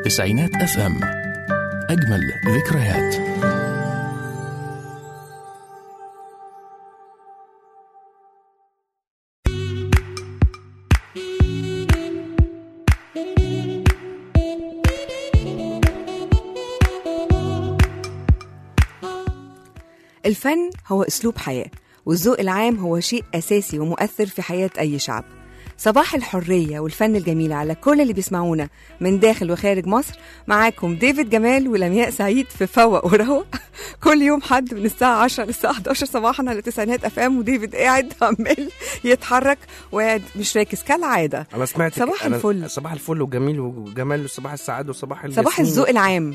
تسعينات اف ام اجمل ذكريات الفن هو أسلوب حياة والذوق العام هو شيء أساسي ومؤثر في حياة أي شعب صباح الحرية والفن الجميل على كل اللي بيسمعونا من داخل وخارج مصر معاكم ديفيد جمال ولمياء سعيد في فوق وروق كل يوم حد من الساعة 10 للساعة 11 صباحا على تسعينات اف ام وديفيد قاعد عمال يتحرك وقاعد مش راكز كالعادة انا سمعت صباح أنا الفل. صباح الفل وجميل وجمال وصباح السعاده وصباح صباح الياسمين. الذوق العام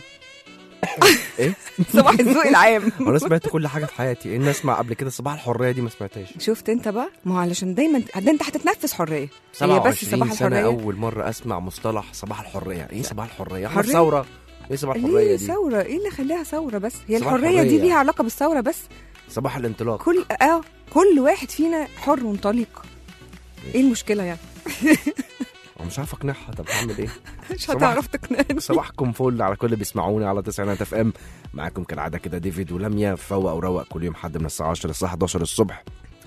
ايه صباح الذوق العام انا سمعت كل حاجه في حياتي ان اسمع قبل كده صباح الحريه دي ما سمعتهاش شفت انت بقى ما هو علشان دايما ده انت هتتنفس حرية هي بس 27 صباح سنه الحرية اول مره اسمع مصطلح صباح الحريه ايه صباح الحريه احنا في حرية؟ ثوره ايه صباح الحريه ليه دي ثورة؟ ايه اللي خليها ثورة بس؟ هي صباح الحرية دي الحرية. ليها علاقة بالثورة بس؟ صباح الانطلاق كل اه كل واحد فينا حر وانطليق. ايه المشكلة يعني؟ أنا مش عارف اقنعها طب هعمل ايه مش صباح- هتعرف تقنعني. صباحكم فل على كل اللي بيسمعوني على تسعينات اف ام معاكم كالعاده كده ديفيد ولميا فوق وروق كل يوم حد من الساعه 10 للساعه 11 الصبح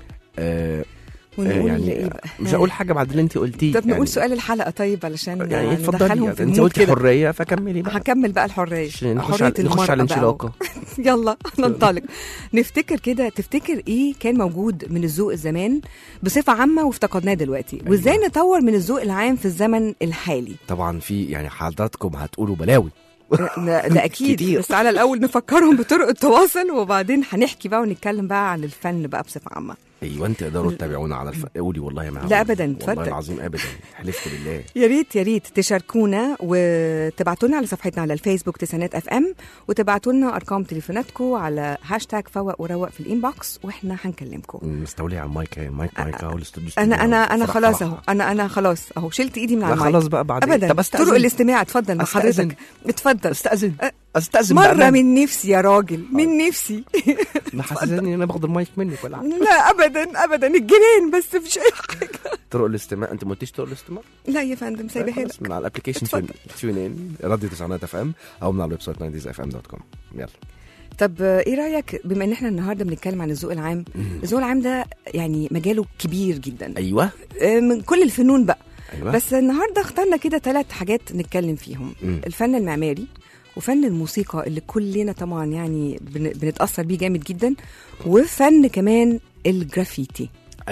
آه ونقول يعني ايه بقى؟ مش هقول حاجه بعد اللي انت قلتيه طب نقول يعني سؤال الحلقة طيب علشان يعني اتفضلي ندخلهم يعني في انت المود قلتي كده. حريه فكملي بقى هكمل بقى الحرية عشان نخش حرية على نخش على المرأة بقى الانشلاقه يلا ننطلق نفتكر كده تفتكر ايه كان موجود من الذوق زمان بصفة عامة وافتقدناه دلوقتي أيوة. وازاي نطور من الذوق العام في الزمن الحالي طبعا في يعني حضراتكم هتقولوا بلاوي ده, ده اكيد كتير. بس على الاول نفكرهم بطرق التواصل وبعدين هنحكي بقى ونتكلم بقى عن الفن بقى بصفه عامه ايوه انت تقدروا تتابعونا على الف... قولي والله ما لا هقول. أبداً، والله اتفضل. العظيم ابدا حلفت بالله يا ريت يا ريت تشاركونا وتبعتوا لنا على صفحتنا على الفيسبوك تسانات اف ام وتبعتوا لنا ارقام تليفوناتكم على هاشتاج فوق وروق في الانبوكس واحنا هنكلمكم مستولي على المايك اهي المايك مايك اهو الاستوديو انا استوديو انا أهو. انا فرح خلاص فرح. اهو انا انا خلاص اهو شلت ايدي من على لا المايك خلاص بقى بعد ابدا طب استاذن طرق الاستماع اتفضل مع أستأذن. حضرتك اتفضل استاذن استاذن مره بأمان. من نفسي يا راجل من نفسي ما حسسني ان انا باخد المايك منك ولا حاجة. لا ابدا ابدا الجنان بس مش اي حاجه طرق الاستماع انت ما قلتيش طرق الاستماع لا يا فندم سايبها لك خلاص، من على الابلكيشن اتفضل. تيون ان راديو تسعينات اف ام او من على الويب سايت 90 اف ام دوت كوم يلا طب آه، ايه رايك بما ان احنا النهارده بنتكلم عن الذوق العام الذوق العام ده يعني مجاله كبير جدا ايوه آه، من كل الفنون بقى ايوه بس النهارده اخترنا كده ثلاث حاجات نتكلم فيهم مم. الفن المعماري وفن الموسيقى اللي كلنا طبعا يعني بن- بنتاثر بيه جامد جدا وفن كمان الجرافيتي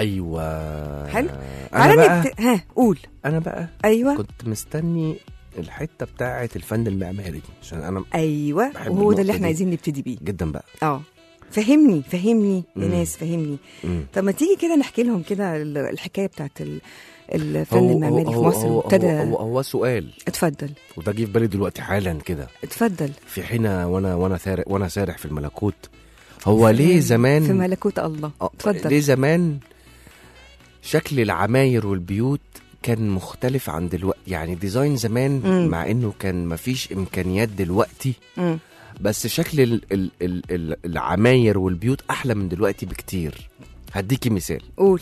ايوه حلو. انا تعالى بقى نبت... ها قول انا بقى ايوه كنت مستني الحته بتاعه الفن المعماري دي عشان انا ايوه بحب وهو ده النقطة اللي احنا دي. عايزين نبتدي بيه جدا بقى اه فهمني فهمني يا مم. ناس فهمني مم. طب ما تيجي كده نحكي لهم كده ال- الحكايه بتاعت ال- الفن هو- المعماري هو- في هو- مصر هو, وابتدى هو, هو, هو سؤال اتفضل وده جه في بالي دلوقتي حالا كده اتفضل في حين وانا وانا سارح وانا سارح في الملكوت هو ليه زمان في ملكوت الله آه، اتفضل ليه زمان شكل العماير والبيوت كان مختلف عن دلوقتي يعني ديزاين زمان مم. مع انه كان مفيش امكانيات دلوقتي مم. بس شكل ال ال ال ال العماير والبيوت احلى من دلوقتي بكتير هديكي مثال قول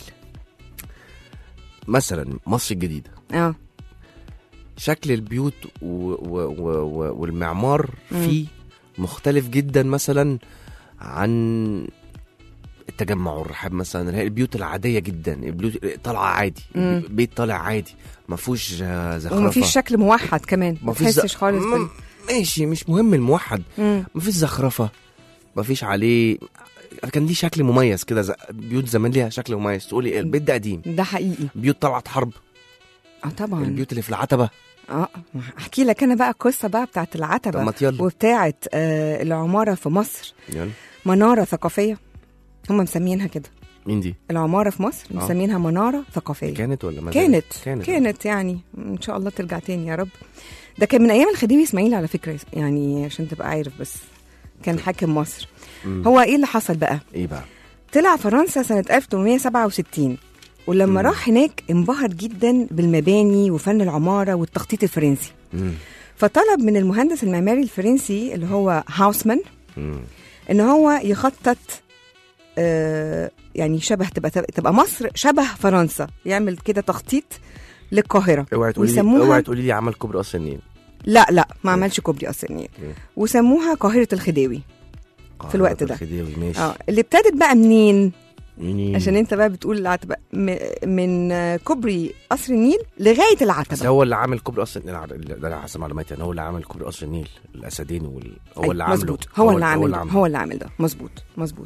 مثلا مصر الجديده اه شكل البيوت و و و و والمعمار مم. فيه مختلف جدا مثلا عن التجمع والرحاب مثلا اللي هي البيوت العاديه جدا البيوت طالعه عادي مم. بيت طالع عادي ما فيهوش آه، زخرفه ومفيش شكل موحد كمان ما مفيش ز- تحسش خالص بال... مم، ماشي مش مهم الموحد مم. ما فيش زخرفه ما فيش عليه كان ليه شكل مميز كده ز- بيوت زمان ليها شكل مميز تقولي إيه، البيت ده قديم ده حقيقي بيوت طلعت حرب اه طبعا البيوت اللي في العتبه اه احكي لك انا بقى القصه بقى بتاعت طب العتبه ما يلا وبتاعت آه العماره في مصر يلا مناره ثقافيه هم مسمينها كده مين دي العماره في مصر آه. مسمينها مناره ثقافيه كانت ولا ما زالت؟ كانت كانت كانت يعني ان شاء الله ترجع تاني يا رب ده كان من ايام الخديوي اسماعيل على فكره يعني عشان تبقى عارف بس كان حاكم مصر مم. هو ايه اللي حصل بقى ايه بقى طلع فرنسا سنه 1867 ولما مم. راح هناك انبهر جدا بالمباني وفن العماره والتخطيط الفرنسي مم. فطلب من المهندس المعماري الفرنسي اللي هو هاوسمان مم. ان هو يخطط آه يعني شبه تبقى تبقى مصر شبه فرنسا يعمل كده تخطيط للقاهره اوعي تقولي لي ويسموها- اوعي تقولي لي عمل كوبري قصر النيل لا لا ما عملش كوبري قصر النيل مم. وسموها قاهره الخديوي في الوقت قاهرة ده. الخديوي ماشي اه اللي ابتدت بقى منين منين؟ عشان انت بقى بتقول العتبه م- من آه، كوبري قصر النيل لغايه بس العتبه هو اللي عامل كوبري قصر النيل على- ده على حسب معلوماتي انا هو اللي عامل كوبري قصر النيل الاسدين وال... هو أيوة، اللي عامله مظبوط هو, اللي عامل ده هو اللي عامل ده مظبوط مظبوط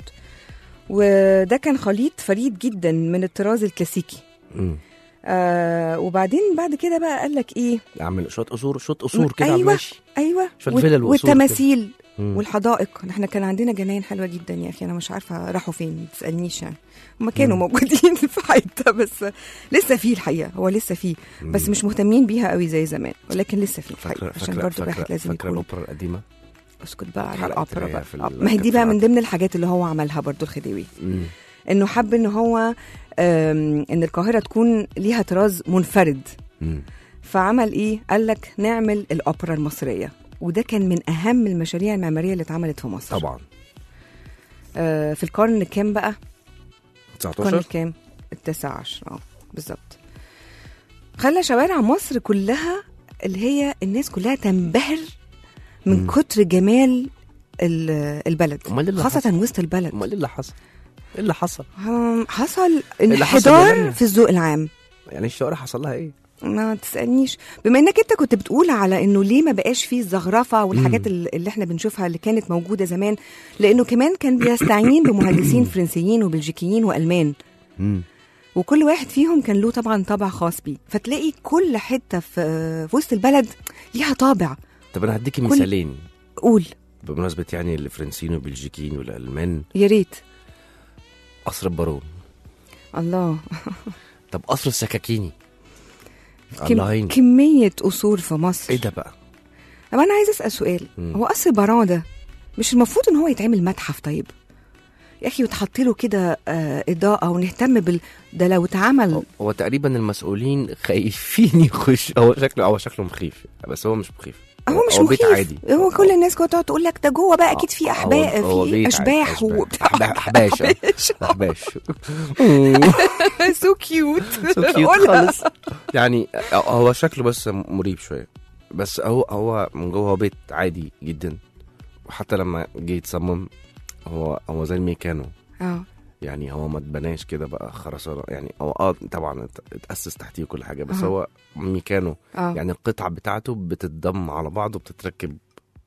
وده كان خليط فريد جدا من الطراز الكلاسيكي مم. آه وبعدين بعد كده بقى قال لك ايه عامل شويه قصور شويه قصور كده أيوة. ماشي ايوه شوية وال- فيلل وقصور والتماثيل مم. والحدائق احنا كان عندنا جناين حلوه جدا يا اخي انا مش عارفه راحوا فين ما تسالنيش يعني هم كانوا مم. موجودين في حته بس لسه فيه الحقيقه هو لسه فيه بس مم. مش مهتمين بيها قوي زي زمان ولكن لسه فيه فاكره الحقيقه عشان فاكره برضه فاكره الواحد لازم فاكره يكون الاوبرا القديمه اسكت بقى على حلقة الاوبرا اللي هي بقى في آه، ال- ما هي دي كانت بقى في من العتبة. ضمن الحاجات اللي هو عملها برضه الخديوي مم. انه حب ان هو آم، ان القاهره تكون ليها طراز منفرد مم. فعمل ايه قال لك نعمل الاوبرا المصريه وده كان من اهم المشاريع المعماريه اللي اتعملت في مصر طبعا آه في القرن كام بقى القرن 19 الكام التاسع عشر اه بالظبط خلى شوارع مصر كلها اللي هي الناس كلها تنبهر من مم. كتر جمال ال- البلد امال إيه اللي خاصة حصل؟ وسط البلد امال ايه اللي حصل؟ ايه اللي حصل؟ هم- حصل اللي حصل يا انحدار لميا؟ في الذوق العام يعني الشوارع حصل لها ايه؟ ما تسألنيش بما انك انت كنت بتقول على انه ليه ما بقاش فيه الزخرفة والحاجات مم. ال- اللي احنا بنشوفها اللي كانت موجودة زمان لانه كمان كان بيستعين بمهندسين فرنسيين وبلجيكيين والمان مم. وكل واحد فيهم كان له طبعا طابع خاص بيه فتلاقي كل حتة في, في وسط البلد ليها طابع طب انا هديكي كل- مثالين قول بمناسبه يعني الفرنسيين والبلجيكيين والالمان يا ريت قصر البارون الله طب قصر السكاكيني كم الله يعين كمية قصور في مصر ايه ده بقى؟ طب انا عايز اسال سؤال مم. هو قصر بران ده مش المفروض ان هو يتعمل متحف طيب يا اخي وتحط له كده آه اضاءه ونهتم بال ده لو اتعمل هو- هو تقريبا المسؤولين خايفين يخش هو شكله هو شكله مخيف بس هو مش مخيف هو مش بيت مخيف عادي هو كل الناس كانت تقعد تقول لك ده جوه بقى اكيد في هو- احباء هو في بيت عادي. اشباح وبتاع أحباح- احباش آه. أحباش. احباش سو كيوت سو كيوت خالص يعني هو شكله بس مريب شويه بس هو هو من جوه هو بيت عادي جدا وحتى لما جه يتصمم هو هو زي الميكانو اه يعني هو ما اتبناش كده بقى خرسانه يعني هو اه طبعا ات- اتاسس تحتيه كل حاجه بس أها. هو ميكانو اه يعني القطع بتاعته بتتضم على بعض وبتتركب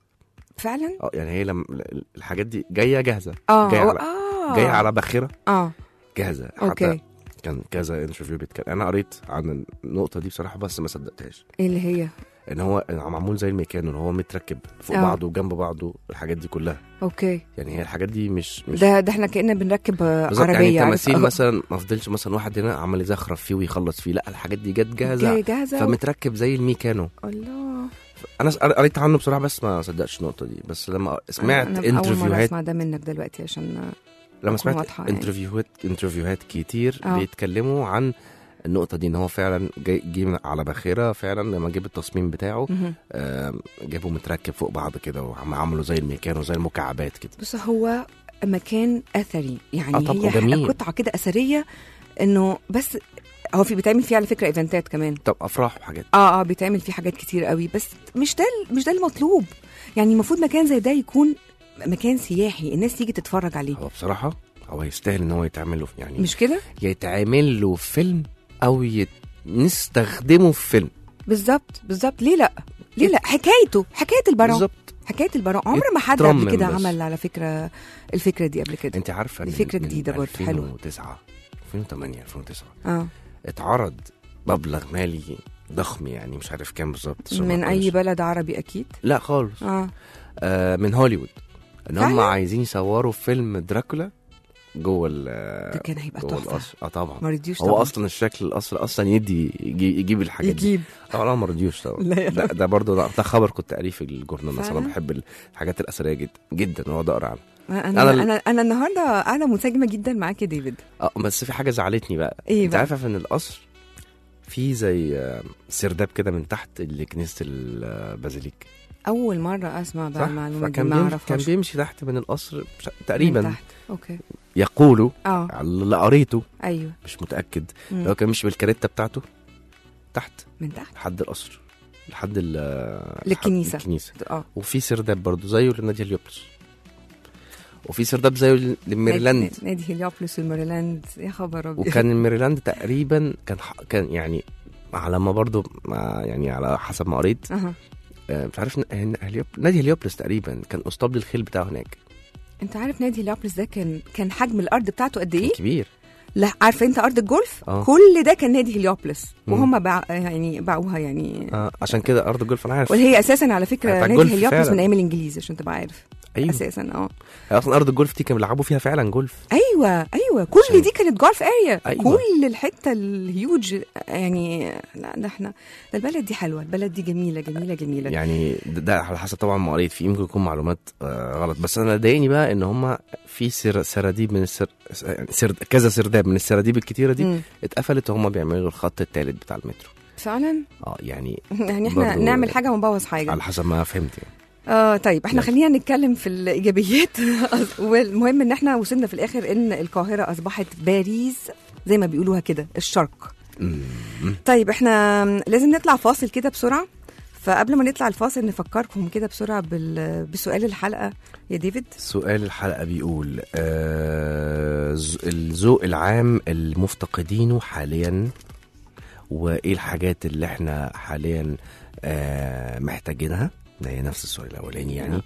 فعلا اه يعني هي لما الحاجات دي جايه جاهزه اه جايه هو- على اه جايه على باخره اه جاهزه حتى اوكي كان كذا انترفيو بيتكلم انا قريت عن النقطه دي بصراحه بس ما صدقتهاش ايه اللي هي ان هو معمول زي الميكانو ان هو متركب فوق آه. بعضه وجنب بعضه الحاجات دي كلها اوكي يعني هي الحاجات دي مش مش ده ده احنا كأننا بنركب آه، بالظبط عربيه يعني عارف؟ تماثيل أهو. مثلا ما فضلش مثلا واحد هنا عمال يزخرف فيه ويخلص فيه لا الحاجات دي جت جاهزه جاي- جاهزه فمتركب زي الميكانو الله انا س- قريت عنه بصراحه بس ما صدقتش النقطه دي بس لما سمعت أنا أول مرة انترفيوهات اسمع ده منك دلوقتي عشان لما تكون سمعت واضحة يعني. انترفيوهات انترفيوهات كتير آه. بيتكلموا عن النقطه دي ان هو فعلا جاي جه على باخره فعلا لما جيب التصميم بتاعه مهم. آم، جابه متركب فوق بعض كده وعملوا زي الميكانو زي المكعبات كده بص هو مكان اثري يعني آه طبعا، هي جميل. قطعه كده اثريه انه بس هو في بيتعمل فيه على فكره ايفنتات كمان طب افراح وحاجات اه اه بيتعمل فيه حاجات كتير قوي بس مش ده مش ده المطلوب يعني المفروض مكان زي ده يكون مكان سياحي الناس تيجي تتفرج عليه هو بصراحه هو يستاهل ان هو يتعمل له يعني مش كده يتعمل له فيلم او يت... نستخدمه في فيلم بالظبط بالظبط ليه لا ليه لا حكايته حكايه البراء بالظبط حكايه البراء عمر ما حد قبل يترمم كده بس. عمل على فكره الفكره دي قبل كده انت عارفه دي إن فكرة من جديدة برضه، حلوة. 2009 2008 2009 اه اتعرض مبلغ مالي ضخم يعني مش عارف كام بالظبط عشان ما من اي أكونش- بلد عربي اكيد لا خالص اه آه من هوليوود ان هم فعلا؟ عايزين يصوروا فيلم دراكولا جوه ال ده كان هيبقى جوه تحفه القصر اه طبعا ما رضيوش هو طبعا اصلا الشكل القصر اصلا يدي يجي يجيب الحاجات دي يجيب طبعا لا ما رضيوش طبعا لا يا ده, ده برضه ده, ده خبر كنت قاريه في الجورنال مثلا فعلا؟ بحب الحاجات الاثريه جدا جدا واقعد اقرا عنها انا أنا انا ال- انا, أنا النهارده قاعده منسجمه جدا معاك يا ديفيد اه بس في حاجه زعلتني بقى ايه انت بقى عارفه ان القصر في زي آه، سرداب كده من تحت لكنيسه البازيليك اول مره اسمع بقى صح المعلومه دي فكان ما بيمشي كان اعرفهاش بيمشي تحت من القصر بش- من تقريبا تحت اوكي يقولوا اه على اللي قريته ايوه مش متاكد مم. لو كان مش بالكاريتا بتاعته تحت من تحت لحد القصر لحد ال- للكنيسة. الكنيسه اه وفي سرداب برضو زيه لنادي هليوبلس وفي سرداب زيه لميريلاند نادي, نادي هليوبلس والميريلاند يا خبر ابيض وكان الميريلاند تقريبا كان ح- كان يعني على ما برضو ما يعني على حسب ما قريت اها آه، مش عارف ن- هليوب... نادي هليوبلس تقريبا كان اسطبل الخيل بتاعه هناك انت عارف نادي هليوبلس ده كان كان حجم الارض بتاعته قد كان ايه؟ كبير لا عارفه انت ارض الجولف اه. كل ده كان نادي هليوبلس مم. وهم باع يعني باعوها يعني آه عشان كده ارض الجولف انا عارف وهي اساسا على فكره بتاع نادي الجولف هليوبلس فعلا. من ايام الانجليز عشان تبقى عارف ايوه اساسا اه هي اصلا ارض الجولف دي كانوا بيلعبوا فيها فعلا جولف ايوه ايوه كل عشان- دي كانت جولف اريا أيوة. كل الحته الهيوج يعني لا ده احنا ده البلد دي حلوه البلد دي جميله جميله جميله يعني ده, ده على حسب طبعا ما قريت فيه يمكن يكون معلومات آه غلط بس انا ضايقني بقى ان هم في سر سراديب من السر يعني سرد كذا سرداب من السراديب الكتيره دي مم. اتقفلت وهم بيعملوا الخط الثالث بتاع المترو فعلا اه يعني يعني احنا برضو- نعمل حاجه ونبوظ حاجه على حسب ما فهمت يعني اه طيب احنا يلا. خلينا نتكلم في الايجابيات والمهم ان احنا وصلنا في الاخر ان القاهره اصبحت باريس زي ما بيقولوها كده الشرق مم. طيب احنا لازم نطلع فاصل كده بسرعه فقبل ما نطلع الفاصل نفكركم كده بسرعه بال... بسؤال الحلقه يا ديفيد سؤال الحلقة بيقول آه ز- الذوق العام المفتقدينه حاليا وايه الحاجات اللي احنا حاليا آه محتاجينها ده هي نفس السؤال الاولاني يعني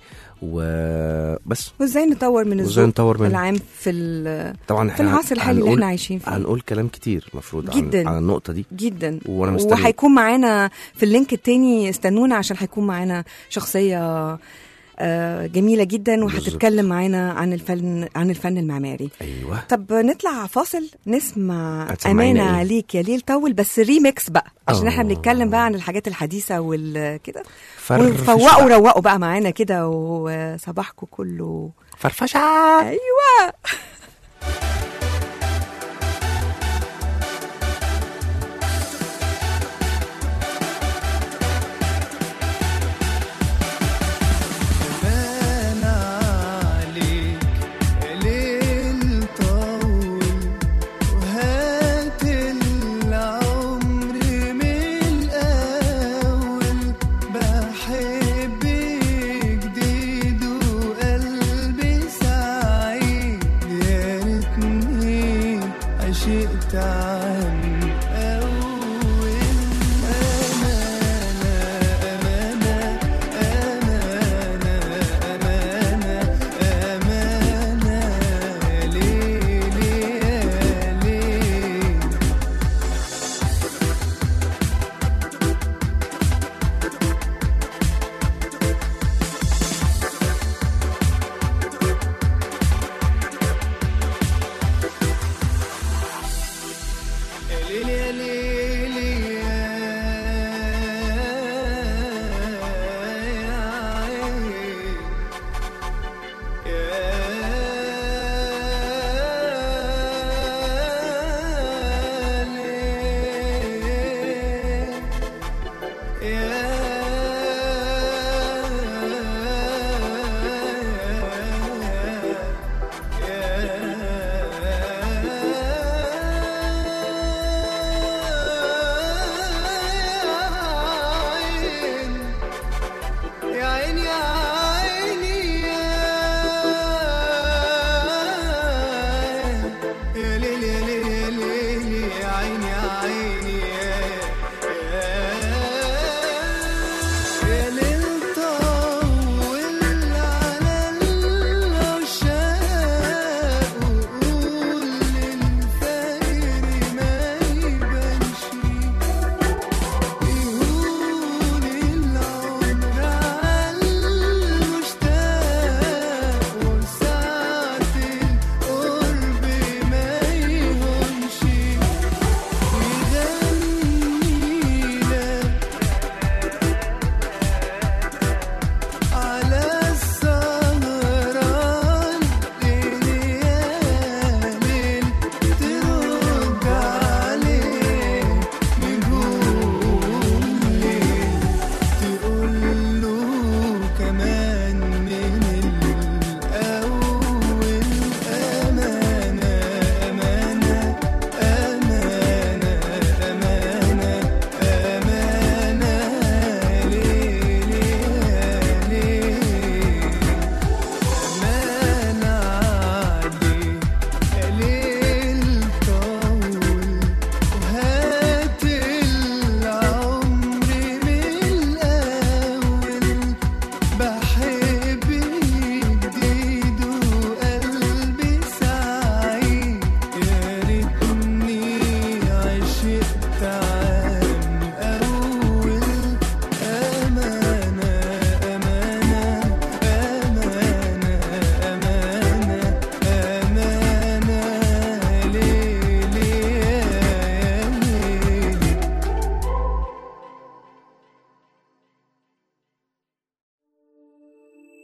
وبس وازاي نطور من وازاي الذوق نطور من العام في ال... طبعا في احنا العصر الحالي اللي هنقول- احنا عايشين فيه هنقول كلام كتير المفروض جداً. عن, عن النقطة دي جدا وانا مستني وهيكون معانا في اللينك التاني استنونا عشان هيكون معانا شخصيه آه، جميله جدا وهتتكلم معانا عن الفن عن الفن المعماري ايوه طب نطلع فاصل نسمع هتسمعينا امانه إيه؟ عليك يا ليل طول بس ريميكس بقى عشان احنا آه. بنتكلم بقى عن الحاجات الحديثه والكده فرفش وفوقوا بقى. روقوا بقى معانا كده وصباحكم كله فرفشة ايوه بان عليك ليل طول وهات العمر من الأول بحب جديد وقلبي سعيد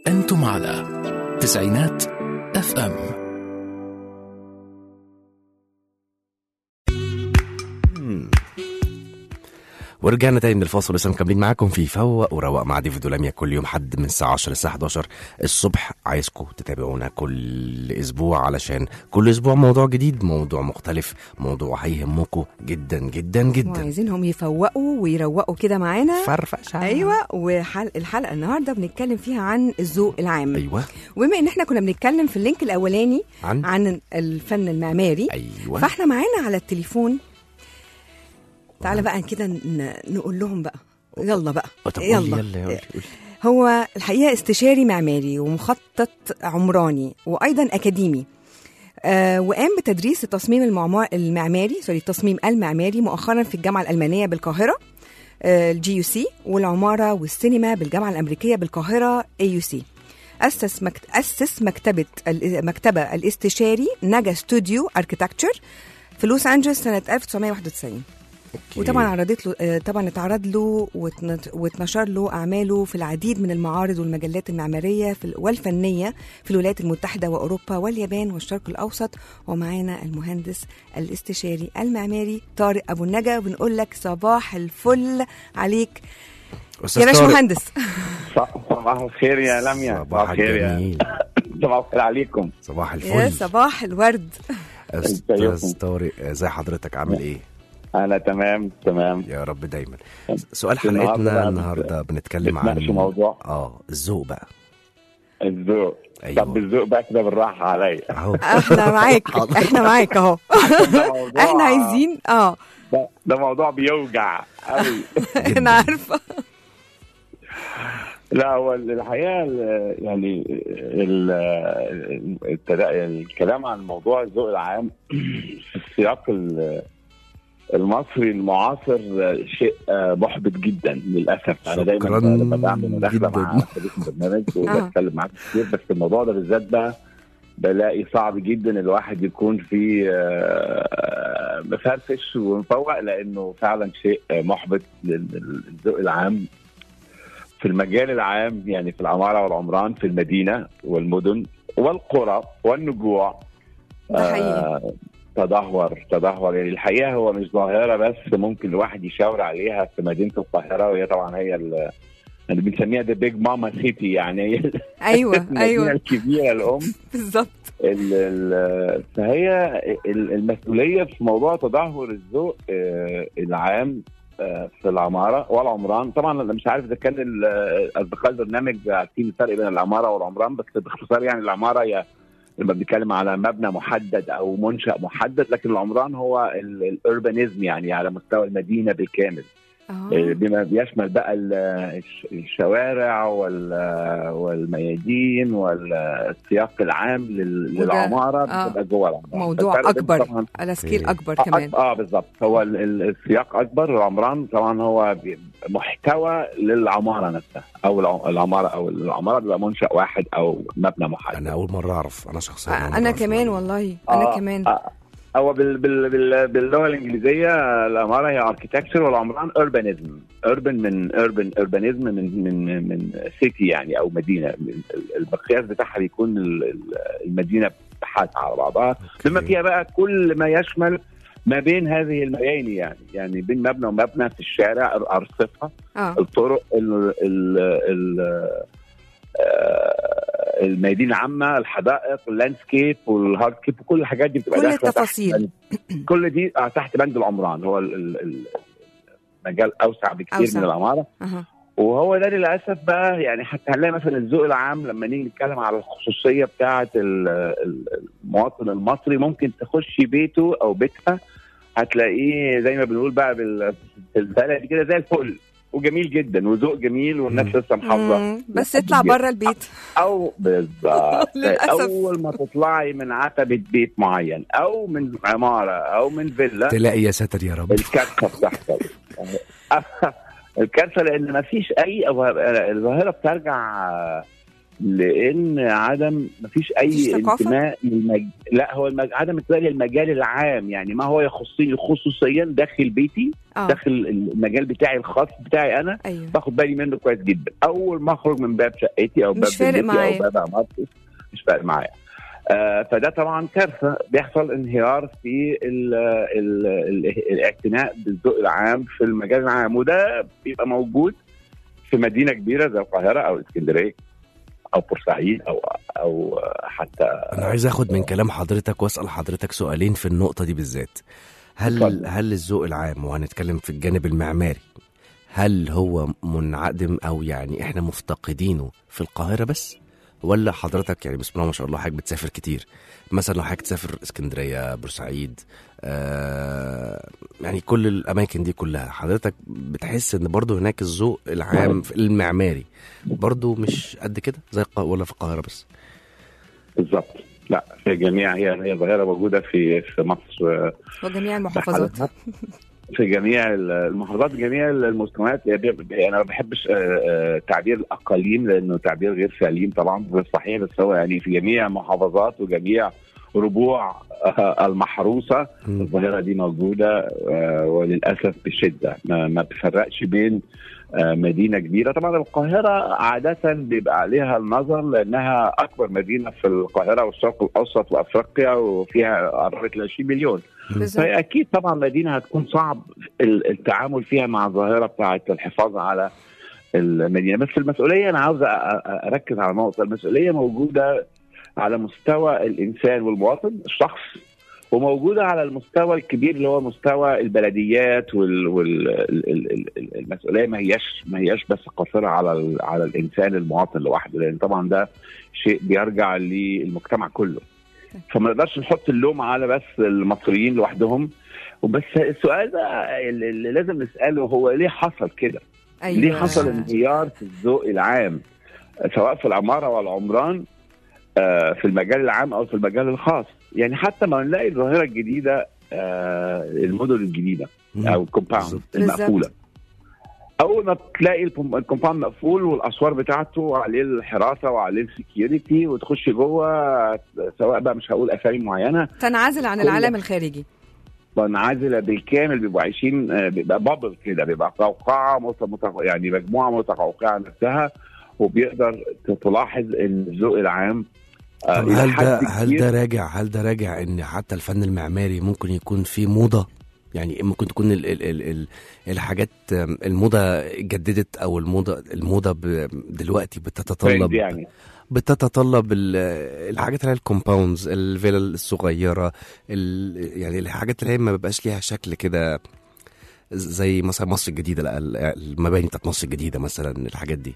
أنتم على تسعينات اف ام ورجعنا تاني من الفاصل لسه مكملين معاكم في فوق وروق مع ديفيد ولميا كل يوم حد من الساعة 10 للساعة 11 الصبح عايزكم تتابعونا كل أسبوع علشان كل أسبوع موضوع جديد موضوع مختلف موضوع هيهمكم جدا جدا جدا وعايزينهم يفوقوا ويروقوا كده معانا فرفش ايوه وحلقه الحلقه النهارده بنتكلم فيها عن الذوق العام أيوة وبما ان احنا كنا بنتكلم في اللينك الاولاني عن عن الفن المعماري أيوة فاحنا معانا على التليفون تعالى بقى كده ن- نقول لهم بقى يلا بقى طب قولي يلا يلا قولي قولي. هو الحقيقه استشاري معماري ومخطط عمراني وايضا اكاديمي آه وقام بتدريس التصميم المعمار المعماري سوري التصميم المعماري مؤخرا في الجامعه الالمانيه بالقاهره الجي يو سي والعماره والسينما بالجامعه الامريكيه بالقاهره اي يو سي اسس مكت... اسس مكتبه ال- مكتبه الاستشاري نجا ستوديو اركيتكتشر في لوس انجلوس سنه 1991 أوكي. وطبعا عرضت له آه، طبعا اتعرض له واتن- واتنشر له اعماله في العديد من المعارض والمجلات المعماريه في ال- والفنيه في الولايات المتحده واوروبا واليابان والشرق الاوسط ومعانا المهندس الاستشاري المعماري طارق ابو النجا بنقول لك صباح الفل عليك أستاذ يا باش طارق، مهندس صباح الخير يا لميا صباح الخير يا الجميل صباح الخير عليكم صباح يا الفل صباح الورد أستاذ ازيكم؟ طارق ازي حضرتك عامل ايه؟ انا تمام تمام يا رب دايما سؤال النهاردة حلقتنا بقى النهارده بنتكلم عن بتناقشوا موضوع اه الذوق بقى الذوق أيوة. طب الذوق بقى كده بالراحه عليا اهو احنا معاك احنا معاك اهو ده موضوع- احنا عايزين اه ده, ده موضوع بيوجع قوي انا عارفه لا هو الحقيقه ال- يعني ال- التدا- الكلام عن موضوع الذوق العام في السياق ال- المصري المعاصر شيء محبط جدا للاسف انا دايما شكراً لما بعمل مداخله جداً. مع صديق البرنامج وبتكلم معاك كتير بس الموضوع ده بالذات بقى بلاقي صعب جدا الواحد يكون فيه آه، مفرفش ومفوق لانه فعلا شيء محبط لل- للذوق العام في المجال العام يعني في العماره والعمران في المدينه والمدن والقرى والنجوع ده حقيقي آه، تدهور تدهور يعني الحقيقه هو مش ظاهره بس ممكن الواحد يشاور عليها في مدينه القاهره وهي طبعا هي ال- اللي بنسميها ذا بيج ماما سيتي يعني هي ايوه المدينه ايوه الكبيره الام بالظبط ال- ال- فهي ال- المسؤوليه في موضوع تدهور الذوق آه، العام آه، في العماره والعمران طبعا انا مش عارف اذا كان ال- اصدقاء البرنامج عارفين الفرق بين العماره والعمران بس باختصار يعني العماره هي لما بنتكلم على مبنى محدد او منشا محدد لكن العمران هو الاربانيزم يعني على مستوى المدينه بالكامل اه بما بيشمل بقى ال- الش- الشوارع وال- والميادين والسياق العام لل- وده- للعماره آه. بتبقى جوه العماره موضوع فالفرق بين اكبر طبعاً على سكيل إيه. اكبر آه، كمان اه بالظبط هو ال- ال- السياق اكبر العمران طبعا هو بي- محتوى للعماره نفسها او الع- العماره او العماره بيبقى منشا واحد او مبنى محدد انا اول مره اعرف انا شخصيا أول مرة انا أعرف كمان الموضوع. والله انا آه، كمان آه، هو بال بال بال باللغه الانجليزيه العماره هي اركيتكتشر والعمران urbanism urban من urban urbanism من من من سيتي يعني او مدينه ال- المقياس بتاعها بيكون ال- ال- المدينه بحالها على بعضها بما فيها بقى كل ما يشمل ما بين هذه المباني يعني يعني بين مبنى ومبنى في الشارع الارصفه اه الطرق ال ال ال آه، الميادين العامه الحدائق اللاندسكيب والهاردكيب وكل الحاجات دي بتبقى كل داخلة تحت التفاصيل. بند- كل دي آه، تحت بند العمران هو ال- ال- ال- المجال اوسع بكثير أوسع. من العماره اها وهو ده للاسف بقى يعني حتى هنلاقي مثلا الذوق العام لما نيجي نتكلم على الخصوصيه بتاعه ال- ال- المواطن المصري ممكن تخشي بيته او بيتها هتلاقيه زي ما بنقول بقى بال- في البلد كده زي الفل وجميل جدا وذوق جميل والناس مم. لسه محافظه مم، بس اطلع بره البيت او بالظبط للأسف. اول ما تطلعي من عتبه بيت معين او من عماره او من فيلا تلاقي يا ساتر يا رب الكارثه بتحصل الكارثه لان ما فيش اي الظاهره بترجع لان عدم مفيش اي مفيش ثقافة؟ انتماء للمج... لا هو المج... عدم انتماء للمجال العام يعني ما هو يخصني خصوصيا داخل بيتي اه داخل المجال بتاعي الخاص بتاعي انا ايوه باخد بالي منه كويس جدا اول ما اخرج من باب شقتي او مش باب فارق بيتي معايا. او باب عمارتي مش فارق معايا آه فده طبعا كارثه بيحصل انهيار في ال ال ال الاعتناء بالذوق العام في المجال العام وده بيبقى موجود في مدينه كبيره زي القاهره او اسكندريه او بورسعيد او او حتى انا عايز اخد من كلام حضرتك واسال حضرتك سؤالين في النقطه دي بالذات هل اتفضل. هل الذوق العام وهنتكلم في الجانب المعماري هل هو منعدم او يعني احنا مفتقدينه في القاهره بس ولا حضرتك يعني بسم الله ما شاء الله حضرتك بتسافر كتير مثلا لو حضرتك تسافر اسكندريه بورسعيد آه يعني كل الاماكن دي كلها حضرتك بتحس ان برضو هناك الذوق العام في المعماري برضو مش قد كده زي القا- ولا في القاهره بس بالظبط لا في جميع هي هي ظاهره موجوده في في مصر آه، وجميع المحافظات في جميع المحافظات جميع المستويات يعني بي- انا ما بحبش آه، آه، تعبير الاقاليم لانه تعبير غير سليم طبعا غير صحيح بس هو يعني في جميع محافظات وجميع ربوع آه، المحروسه مم. الظاهره دي موجوده آه، وللاسف بشده ما, ما بتفرقش بين آه، مدينه كبيره طبعا القاهره عاده بيبقى عليها النظر لانها اكبر مدينه في القاهره والشرق الاوسط وافريقيا وفيها قربت ل 20 مليون بالظبط فهي اكيد طبعا مدينه هتكون صعب ال- التعامل فيها مع الظاهره بتاعه الحفاظ على المدينه بس المسؤوليه انا عاوز أ- أ- اركز على نقطه المسؤوليه موجوده على مستوى الانسان والمواطن الشخص وموجوده على المستوى الكبير اللي هو مستوى البلديات والمسؤوليه ما هياش ما هياش بس قاصره على ال- على الانسان المواطن لوحده لان طبعا ده شيء بيرجع للمجتمع كله فما نقدرش نحط اللوم على بس المصريين لوحدهم وبس السؤال ده اللي اللي لازم نساله هو ليه حصل كده؟ ايوه ليه حصل انهيار في الذوق العام سواء في العماره والعمران آه، في المجال العام او في المجال الخاص يعني حتى ما نلاقي الظاهره الجديده آه، المدن الجديده مم. او الكومباوند بالظبط. المقفوله اول ما تلاقي الكوم- الكومباوند مقفول والاسوار بتاعته عليه الحراسه وعليه السكيورتي وتخش جوه سواء بقى مش هقول اسامي معينه تنعزل عن كل- العالم الخارجي منعزله بالكامل بيبقوا عايشين آه، بيبقى بابل كده بيبقى قوقعه مت- مت- يعني مجموعه متقوقعه نفسها وبيقدر تلاحظ ان الذوق العام آه، طب إلى هل حد ده هل كبير- ده راجع هل ده راجع ان حتى الفن المعماري ممكن يكون فيه موضه يعني ممكن تكون ال ال ال ال الحاجات آم، الموضه اتجددت او الموضه الموضه ب- دلوقتي بتتطلب يعني بتتطلب ال- الحاجات اللي هي الكومباوندز الفيلل الصغيره ال- يعني الحاجات اللي هي ما بيبقاش ليها شكل كده زي مثلا مصر الجديده لا ال- المباني بتاعت مصر الجديده مثلا الحاجات دي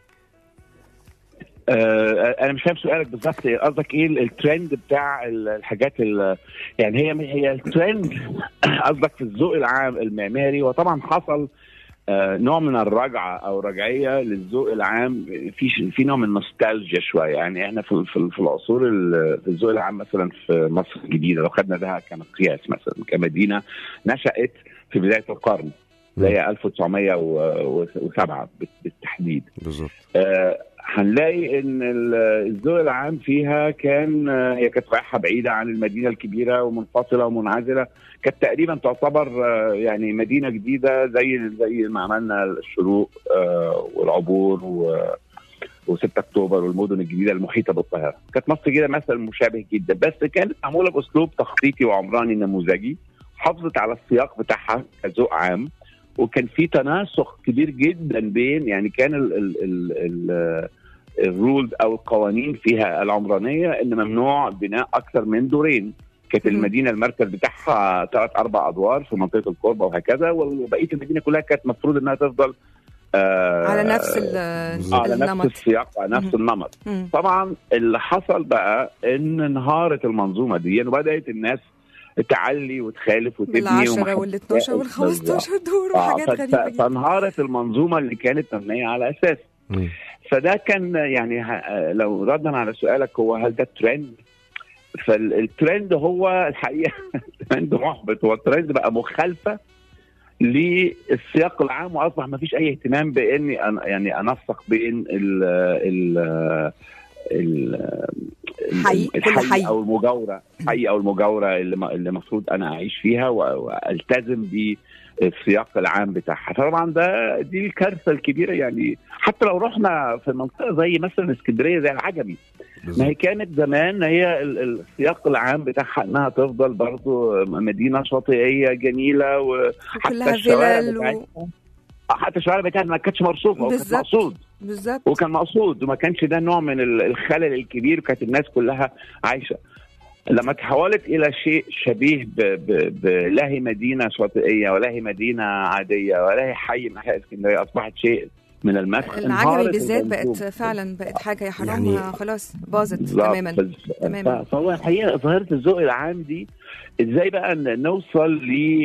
آه انا مش فاهم سؤالك بالظبط قصدك ايه الترند بتاع ال- الحاجات ال- يعني هي هي الترند قصدك في الذوق العام المعماري وطبعا حصل آه نوع من الرجعه او رجعيه للذوق العام في ش- في نوع من النوستالجيا شويه يعني احنا في في, في العصور ال- في الذوق العام مثلا في مصر الجديده لو خدنا ده كمقياس مثلا كمدينه نشات في بدايه القرن اللي هي 1907 بالتحديد بالظبط آه، هنلاقي ان ال- الذوق العام فيها كان آه، هي كانت رايحه بعيده عن المدينه الكبيره ومنفصله ومنعزله كانت تقريبا تعتبر آه، يعني مدينه جديده زي زي ما عملنا الشروق آه، والعبور و و6 اكتوبر والمدن الجديده المحيطه بالقاهره كانت مصر كده مثل مشابه جدا بس كانت معموله باسلوب تخطيطي وعمراني نموذجي حافظت على السياق بتاعها كذوق عام وكان في تناسق كبير جدا بين يعني كان ال ال ال ال الرولز او القوانين فيها العمرانيه ان ممنوع بناء اكثر من دورين كانت مم. المدينه المركز بتاعها ثلاث اربع ادوار في منطقه القربه وهكذا وبقيه المدينه كلها كانت المفروض انها تفضل آه على نفس ال- على نفس النمط السياق على نفس مم. النمط مم. طبعا اللي حصل بقى ان انهارت المنظومه دي وبدات الناس تعلي وتخالف وتبني بالعشرة ومحدش- وال 12 وال 15 دور آه، وحاجات ف- غريبة ف- جدا فانهارت المنظومه اللي كانت مبنيه على اساس مم. فده كان يعني ه- لو ردا على سؤالك هو هل ده ترند فالترند هو الحقيقه ترند محبط هو الترند بقى مخالفه للسياق العام واصبح ما فيش اي اهتمام باني أن يعني انسق بين ال ال ال- حي، كل الحي حي. او المجاوره حي او المجاوره اللي م- اللي المفروض انا اعيش فيها و- والتزم بالسياق العام بتاعها طبعا ده دي الكارثه الكبيره يعني حتى لو رحنا في منطقه زي مثلا اسكندريه زي العجمي ما هي كانت زمان هي ال- ال- السياق العام بتاعها انها تفضل برضو مدينه شاطئيه جميله وحتى كلها الشوارع فلل و... بتاعتها حتى الشوارع بتاعتها ما كانتش مرصوفه وكان بالظبط. مقصود بالظبط وكان مقصود وما كانش ده نوع من ال- الخلل الكبير وكانت الناس كلها عايشه لما تحولت الى شيء شبيه ب... ب... ب... لا هي مدينه شاطئيه ولا هي مدينه عاديه ولا هي حي من احياء اسكندريه اصبحت شيء من المسخ العجمي انهارت بالذات المنظومة. بقت فعلا بقت حاجه يا حرام يعني- آه، خلاص باظت بالظبط. تماما ف- تماما. ف- فهو الحقيقه ظاهره الذوق العام دي ازاي بقى ن- نوصل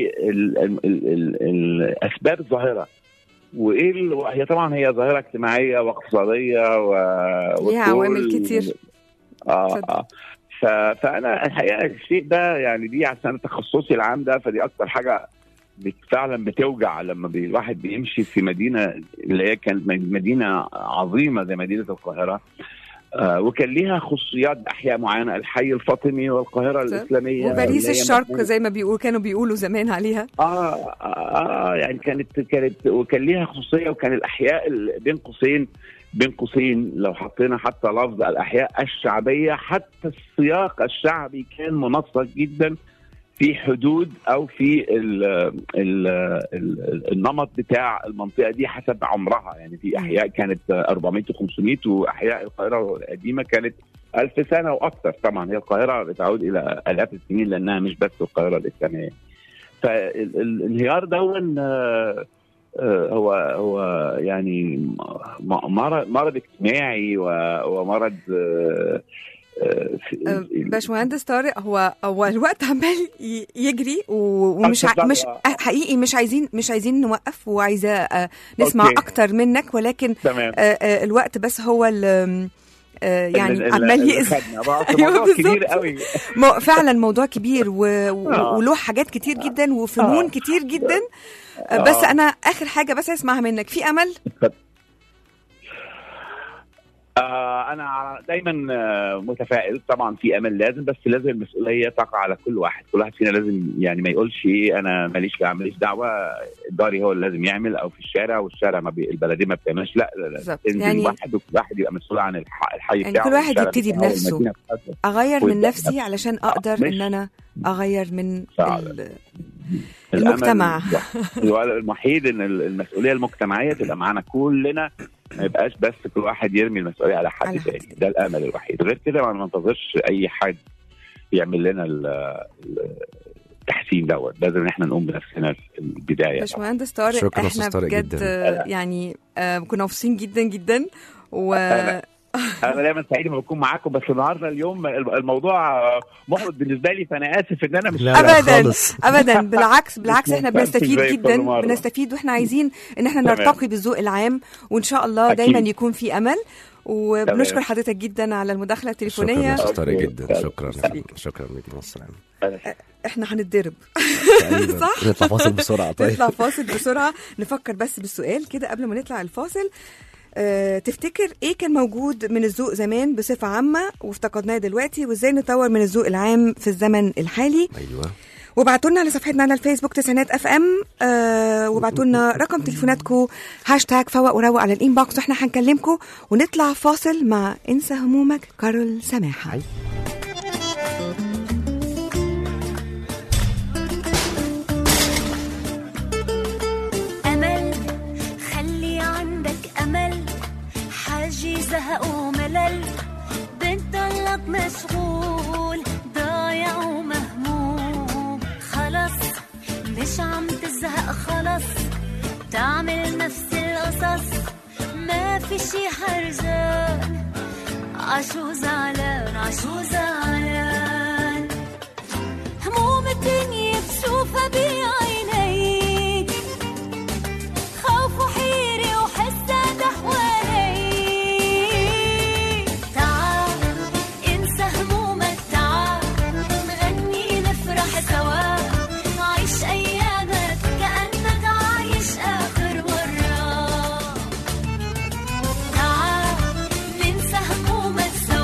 لاسباب الظاهره وايه ال- هي طبعا هي ظاهره اجتماعيه واقتصاديه و ليها وكل- عوامل كتير. اه اتفضل. اه ف... فانا الحقيقه الشيء ده يعني دي عشان تخصصي العام ده فدي اكتر حاجه بت- فعلا بتوجع لما بي... الواحد بيمشي في مدينه اللي هي كانت مدينه عظيمه زي مدينه القاهره آه وكان ليها خصوصيات باحياء معينه الحي الفاطمي والقاهره بالظبط. الاسلاميه وباريس اللي هي الشرق مبنية- زي ما بيقولوا كانوا بيقولوا زمان عليها اه اه يعني كانت كانت وكان ليها خصوصيه وكان الاحياء ال- بين قوسين بين قوسين لو حطينا حتى لفظ الاحياء الشعبيه حتى السياق الشعبي كان منسق جدا في حدود او في ال ال ال النمط بتاع المنطقه دي حسب عمرها يعني في احياء كانت 400 و500 واحياء القاهره القديمه كانت ألف سنة وأكثر طبعا هي القاهرة بتعود إلى آلاف السنين لأنها مش بس القاهرة الإسلامية فالانهيار دون آه، آه، هو هو يعني م- مرض مرض اجتماعي و- ومرض آه، آه، في- آه، باشمهندس طارق هو هو الوقت عمال ي- يجري و- ومش ع... اتفضل. مش حقيقي مش عايزين مش عايزين نوقف وعايزه آه، نسمع أوكي. اكتر منك ولكن تمام آه، آه، الوقت بس هو ال- آه، يعني ال- ال- عمال اللي يأذي خدنا بقى أصل أيوة موضوع كبير بالظبط. قوي مو- فعلا موضوع كبير و... و... آه. وله حاجات كتير جدا وفنون آه. كتير جدا آه، بس آه. انا اخر حاجه بس اسمعها منك في امل آه انا دايما آه، متفائل طبعا في امل لازم بس لازم المسؤوليه تقع على كل واحد كل واحد فينا لازم يعني ما يقولش ايه انا ماليش ماليش دعوه جاري هو اللي لازم يعمل او في الشارع والشارع ما بي... البلديه ما بتعملش لا لا لا بالظبط. تنزل يعني- واحد وكل واحد يبقى مسؤول عن الح... الحي يعني بتاعه كل واحد والشارع يبتدي بتاعه بنفسه. والمدينة بتاعته. اغير من ويبدأ نفسي علشان اقدر مش- ان انا اغير من فعلا. ال... الأمل المجتمع. هو الوحيد ان المسؤوليه المجتمعيه تبقى معانا كلنا ما يبقاش بس كل واحد يرمي المسؤوليه على حد على حد تاني ده الامل الوحيد غير كده ما ننتظرش اي حد يعمل لنا ال- ال- التحسين دوت لازم ان احنا نقوم بنفسنا في البدايه باشمهندس طارق شكراً احنا أستاذ طارق بجد جداً. آه، يعني آه، كنا مبسوطين جدا جدا و أنا- انا دايما سعيد لما بكون معاكم بس النهارده اليوم الموضوع محبط بالنسبه لي فانا اسف ان انا مش لا لا أبداً. خالص ابدا بالعكس بالعكس احنا مستمتع بنستفيد زي كل جدا مرة. بنستفيد واحنا عايزين ان احنا تمام. نرتقي بالذوق العام وان شاء الله أكيد. دايما يكون في امل وبنشكر تمام. حضرتك جدا على المداخله شكرا التليفونيه يا أستاذ طارق أوكي. جدا شكرا سليم. شكرا لك مع السلامه احنا هنتضرب تقريباً. صح؟ نطلع فاصل بسرعه طيب نطلع فاصل بسرعه نفكر بس بالسؤال كده قبل ما نطلع الفاصل أه تفتكر ايه كان موجود من الذوق زمان بصفه عامه وافتقدناه دلوقتي وازاي نطور من الذوق العام في الزمن الحالي ايوه وابعتوا لنا على صفحتنا على الفيسبوك تسعينات اف ام آه وابعتوا لنا رقم تليفوناتكم هاشتاج فوق وروق على الانبوكس واحنا هنكلمكم ونطلع فاصل مع انسى همومك كارول سماحه أمل خلي عندك أمل حاجي زهق وملل بتضلك مشغول ضايع ومهموم خلص مش عم تزهق خلص تعمل نفس القصص ما في شي حرجان عشو زعلان عشو زعلان هموم الدنيا بشوفها بعينيك خوف وحيرة وحسها حواليك تعال انسى همومك تعال نغني نفرح سوا عيش ايامك كأنك عايش اخر مرة تعال ننسى همومك سوا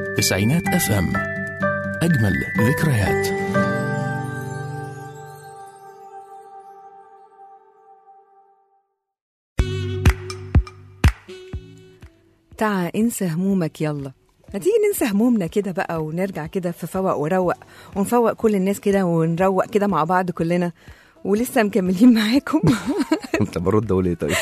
تسعينات اف ام اجمل ذكريات تعا انسى همومك يلا ما تيجي ننسى همومنا كده بقى ونرجع كده في فوق وروق ونفوق كل الناس كده ونروق كده مع بعض كلنا ولسه مكملين معاكم انت برد اقول ايه طيب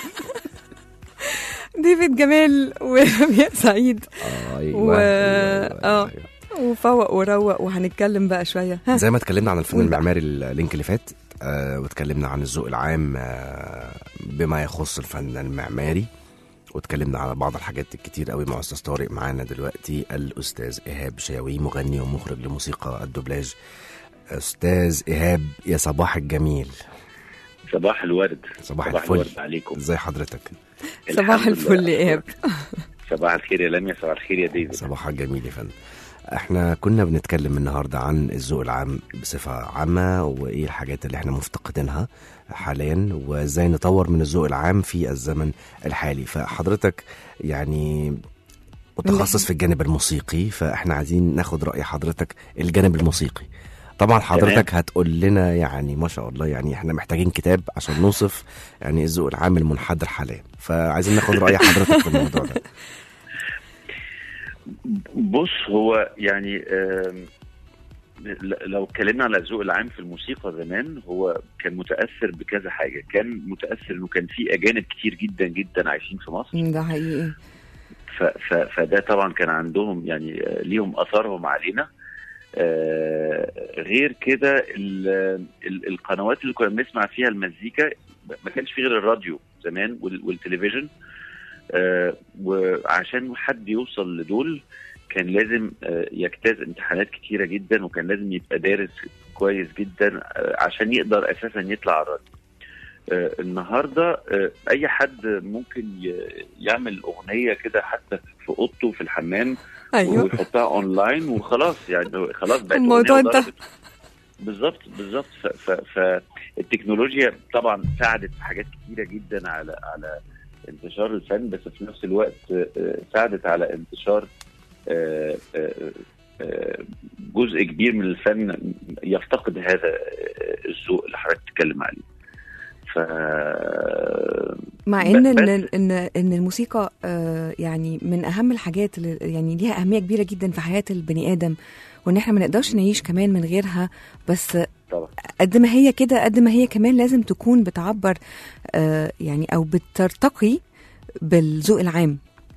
ديفيد جمال وربيع سعيد ايوه و... أيوة، اه أيوة. وفوق وروق وهنتكلم بقى شويه ها زي ما اتكلمنا عن الفن قول بقى. المعماري اللينك اللي فات آه واتكلمنا عن الذوق العام آه بما يخص الفن المعماري واتكلمنا على بعض الحاجات الكتير قوي مع استاذ طارق معانا دلوقتي الاستاذ ايهاب شاوي مغني ومخرج لموسيقى الدوبلاج استاذ ايهاب يا صباح الجميل صباح الورد صباح صباح الفل. الورد عليكم ازي حضرتك صباح الحمد الفل لله. يا ايهاب صباح الخير يا لميا صباح الخير يا ديفيد صباحك جميل يا فندم احنا كنا بنتكلم النهارده عن الذوق العام بصفه عامه وايه الحاجات اللي احنا مفتقدينها حاليا وازاي نطور من الذوق العام في الزمن الحالي فحضرتك يعني متخصص في الجانب الموسيقي فاحنا عايزين ناخد راي حضرتك الجانب الموسيقي طبعا حضرتك هتقول لنا يعني ما شاء الله يعني احنا محتاجين كتاب عشان نوصف يعني الذوق العام المنحدر حاليا فعايزين ناخد راي حضرتك في الموضوع ده بص هو يعني آم، ل- لو اتكلمنا على الذوق العام في الموسيقى زمان هو كان متاثر بكذا حاجه كان متاثر انه كان في اجانب كتير جدا جدا عايشين في مصر ده حقيقي ف ف فده طبعا كان عندهم يعني آه، ليهم اثرهم علينا آه، غير كده ال- ال- القنوات اللي كنا بنسمع فيها المزيكا ما كانش في غير الراديو زمان وال- والتلفزيون آه، وعشان حد يوصل لدول كان لازم آه، يجتاز امتحانات كتيره جدا وكان لازم يبقى دارس كويس جدا آه، عشان يقدر اساسا يطلع على الراديو آه، النهارده آه، اي حد ممكن ي- يعمل اغنيه كده حتى في اوضته في الحمام ايوه ويحطها اونلاين وخلاص يعني خلاص بقت الموضوع أغنية انتهى. وضربت. بالظبط بالظبط ف- ف- فالتكنولوجيا طبعا ساعدت في حاجات كتيره جدا على على انتشار الفن بس في نفس الوقت آه، ساعدت على انتشار آه، آه، آه، جزء كبير من الفن يفتقد هذا آه، الذوق اللي حضرتك بتتكلم عليه ف مع ان بس- ان ان ان الموسيقى آه، يعني من اهم الحاجات اللي يعني ليها اهميه كبيره جدا في حياه البني ادم وان احنا ما نقدرش نعيش كمان من غيرها بس طبعا قد ما هي كده قد ما هي كمان لازم تكون بتعبر آه، يعني او بترتقي بالذوق العام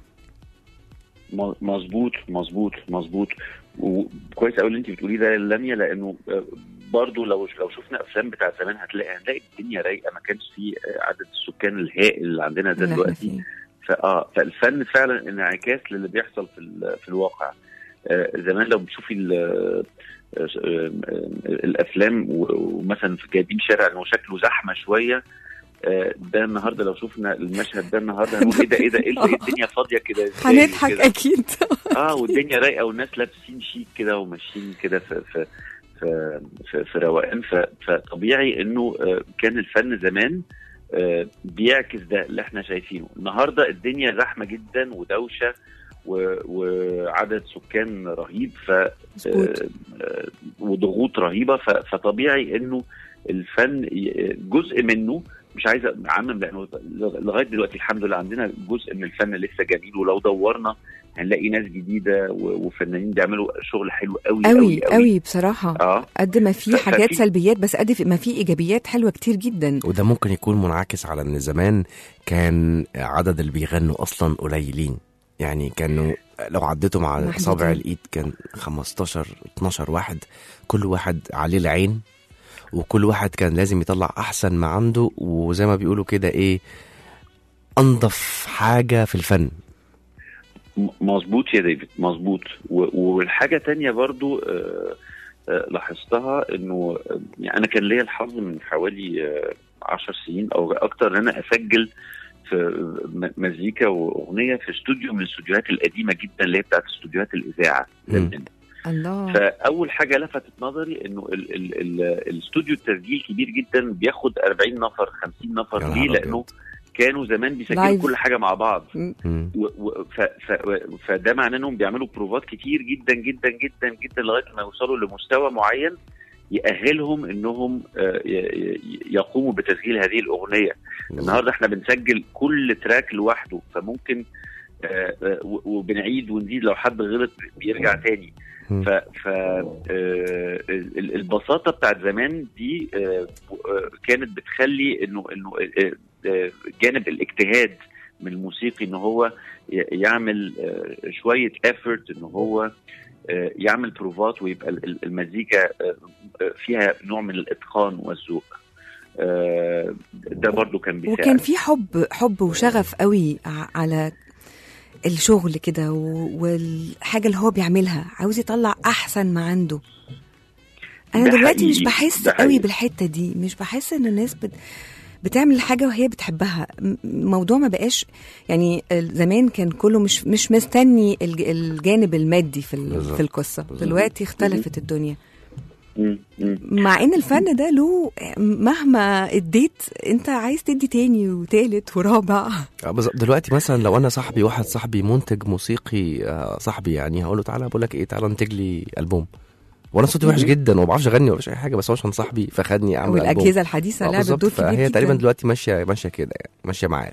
م- مظبوط مظبوط مظبوط وكويس قوي اللي انت بتقوليه ده يا لميا لانه آه، برضو لو لو شفنا افلام بتاع زمان هتلاقي هنلاقي الدنيا رايقه ما كانش في آه، عدد السكان الهائل اللي عندنا ده اللي احنا دلوقتي فيه. فاه فالفن فعلا انعكاس للي بيحصل في ال- في الواقع آه، زمان لو بتشوفي ال- آه، آه، آه، الافلام و- ومثلا في جايبين شارع انه شكله زحمه شويه آه، ده النهارده لو شفنا المشهد ده النهارده هنقول ايه ده ايه ده ايه ده؟ إيه الدنيا فاضيه كده إزاي هنضحك كده؟ اكيد اه والدنيا رايقه والناس لابسين شيك كده وماشيين كده في في في في, في روقان ف- فطبيعي انه آه، كان الفن زمان آه، بيعكس ده اللي احنا شايفينه النهارده الدنيا زحمه جدا ودوشه و- وعدد سكان رهيب ف مظبوط آه، آه، وضغوط رهيبه ف- فطبيعي انه الفن ي- جزء منه مش عايز اعمم لانه لغايه دلوقتي الحمد لله عندنا جزء من الفن لسه جميل ولو دورنا هنلاقي ناس جديده و- وفنانين بيعملوا شغل حلو قوي قوي قوي بصراحه اه قد ما في ف- حاجات ففي- سلبيات بس قد ما في ايجابيات حلوه كتير جدا وده ممكن يكون منعكس على ان زمان كان عدد اللي بيغنوا اصلا قليلين يعني كانوا لو عديتهم على محدودين. اصابع الايد كان 15 12 واحد كل واحد عليه العين وكل واحد كان لازم يطلع احسن ما عنده وزي ما بيقولوا كده ايه انضف حاجه في الفن م- مظبوط يا ديفيد مظبوط و- والحاجه تانية برضو آه، آه، لاحظتها انه آه، يعني انا كان ليا الحظ من حوالي آه، عشر سنين او اكتر ان انا اسجل في م- مزيكا واغنيه في استوديو من الاستوديوهات القديمه جدا اللي هي بتاعت استوديوهات الاذاعه مم. زمان. الله فاول حاجه لفتت نظري انه ال ال ال الاستوديو التسجيل كبير جدا بياخد 40 نفر 50 يا نفر نهار ليه؟ أبيض. لانه كانوا زمان بيسجلوا لايف. كل حاجه مع بعض مم. و و ف ف فده معناه انهم بيعملوا بروفات كتير جدا جدا جدا جدا لغايه ما يوصلوا لمستوى معين يأهلهم انهم آه، ي- ي- يقوموا بتسجيل هذه الاغنيه النهارده احنا بنسجل كل تراك لوحده فممكن آه، آه، و- وبنعيد ونزيد لو حد غلط بيرجع تاني مم. ف ف آه، ال- البساطه بتاعت زمان دي آه، آه، كانت بتخلي انه انه آه، آه، جانب الاجتهاد من الموسيقي ان هو ي- يعمل آه، شويه افورت ان هو آه، يعمل بروفات ويبقى ال- ال- المزيكا آه، آه، فيها نوع من الاتقان والذوق آه، ده برضو كان بيساعد وكان في حب حب وشغف قوي ع- على الشغل كده و- والحاجه اللي هو بيعملها عاوز يطلع احسن ما عنده انا ده دلوقتي مش حقيقي، بحس ده قوي حقيقي. بالحته دي مش بحس ان الناس بت بتعمل حاجه وهي بتحبها م- الموضوع ما بقاش يعني ال- زمان كان كله مش مش مستني الج- الجانب المادي في ال- بالظبط. في القصه بالظبط. دلوقتي اختلفت الدنيا مم، مم. مع ان الفن ده له مهما اديت انت عايز تدي تاني وتالت ورابع آه، بالظبط دلوقتي مثلا لو انا صاحبي واحد صاحبي منتج موسيقي آه، صاحبي يعني هقول له تعالى بقول لك ايه تعالى انتج لي البوم وانا صوتي وحش جدا وما بعرفش اغني ولا اي حاجه بس هو عشان صاحبي فخدني اعمل ألبوم. والاجهزه الحديثه آه، لعبت بالظبط دور كبير فهي جدا تقريبا دلوقتي ماشيه ماشيه كده يعني ماشيه معايا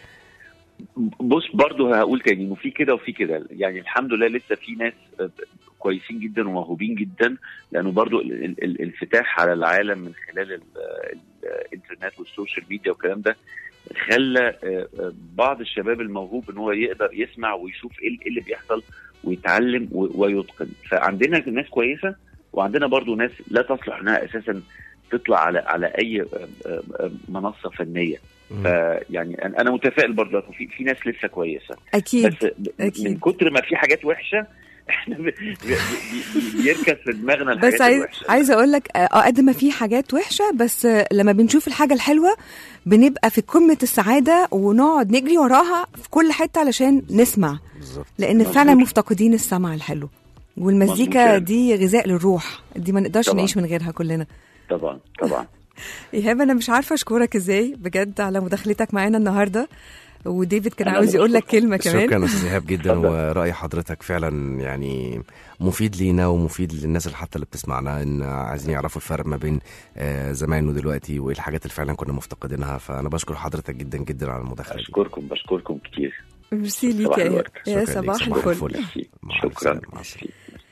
بص برضه هقول تاني انه في كده وفي كده يعني الحمد لله لسه في ناس آه، كويسين جدا وموهوبين جدا لانه برضه ال- ال- ال- الانفتاح على العالم من خلال ال- ال- الانترنت والسوشيال ميديا والكلام ده خلى آه، آه، بعض الشباب الموهوب ان هو يقدر يسمع ويشوف ايه ال- إيه اللي بيحصل ويتعلم و- ويتقن فعندنا ناس كويسه وعندنا برضه ناس لا تصلح انها اساسا تطلع على على اي آه، آه، آه، منصه فنيه فيعني انا أنا متفائل برضه في في ناس لسه كويسه اكيد بس ب- أكيد. من كتر ما في حاجات وحشه احنا ب- ب- ب- بيركز في دماغنا الحاجات بس عايز الوحشه عايزه اقول لك اه قد ما في حاجات وحشه بس آه، لما بنشوف الحاجه الحلوه بنبقى في قمه السعاده ونقعد نجري وراها في كل حته علشان نسمع بالظبط لان مظبوط. فعلا مفتقدين السمع الحلو مظبوط والمزيكا فعلا. دي غذاء للروح دي ما نقدرش طبعا. نعيش من غيرها كلنا طبعا طبعا ايهاب انا مش عارفه اشكرك ازاي بجد على مداخلتك معانا النهارده وديفيد كان أنا عاوز اللي يقول لك بشكرك. كلمه كمان شكرا استاذ ايهاب جدا اتفضل. وراي حضرتك فعلا يعني مفيد لينا ومفيد للناس اللي حتى اللي بتسمعنا ان عايزين يعرفوا الفرق ما بين آه، زمان ودلوقتي وايه الحاجات اللي فعلا كنا مفتقدينها فانا بشكر حضرتك جدا جدا على المداخله دي بشكركم بشكركم كتير ميرسي ليك صباح يا إيهاب. الورد. يا شكراً ليك. صباح صباح الفل الفل. ميرسي. مع شكرا السلامة. مع ميرسي.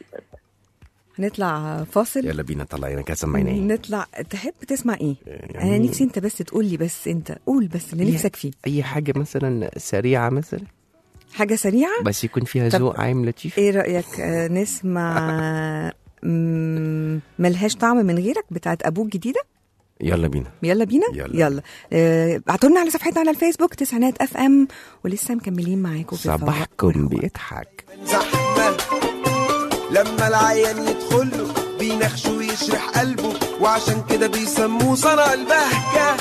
هنطلع فاصل يلا بينا طلعينا كده سمعينا ايه نطلع تحب تسمع ايه يعني انا نفسي انت بس تقول لي بس انت قول بس اللي هي- نفسك فيه اي حاجه مثلا سريعه مثلا حاجه سريعه بس يكون فيها طب ذوق عام لطيف ايه رايك آه، نسمع مم، ملهاش طعم من غيرك بتاعت ابوك جديده يلا بينا يلا بينا يلا. يلا آه، ابعتوا لنا على صفحتنا على الفيسبوك تسعينات اف ام ولسه مكملين معاكم في الفواق صباحكم والهواء. بيضحك زحمة لما العيان يدخله بينخش ويشرح قلبه وعشان كده بيسموه صنع البهجة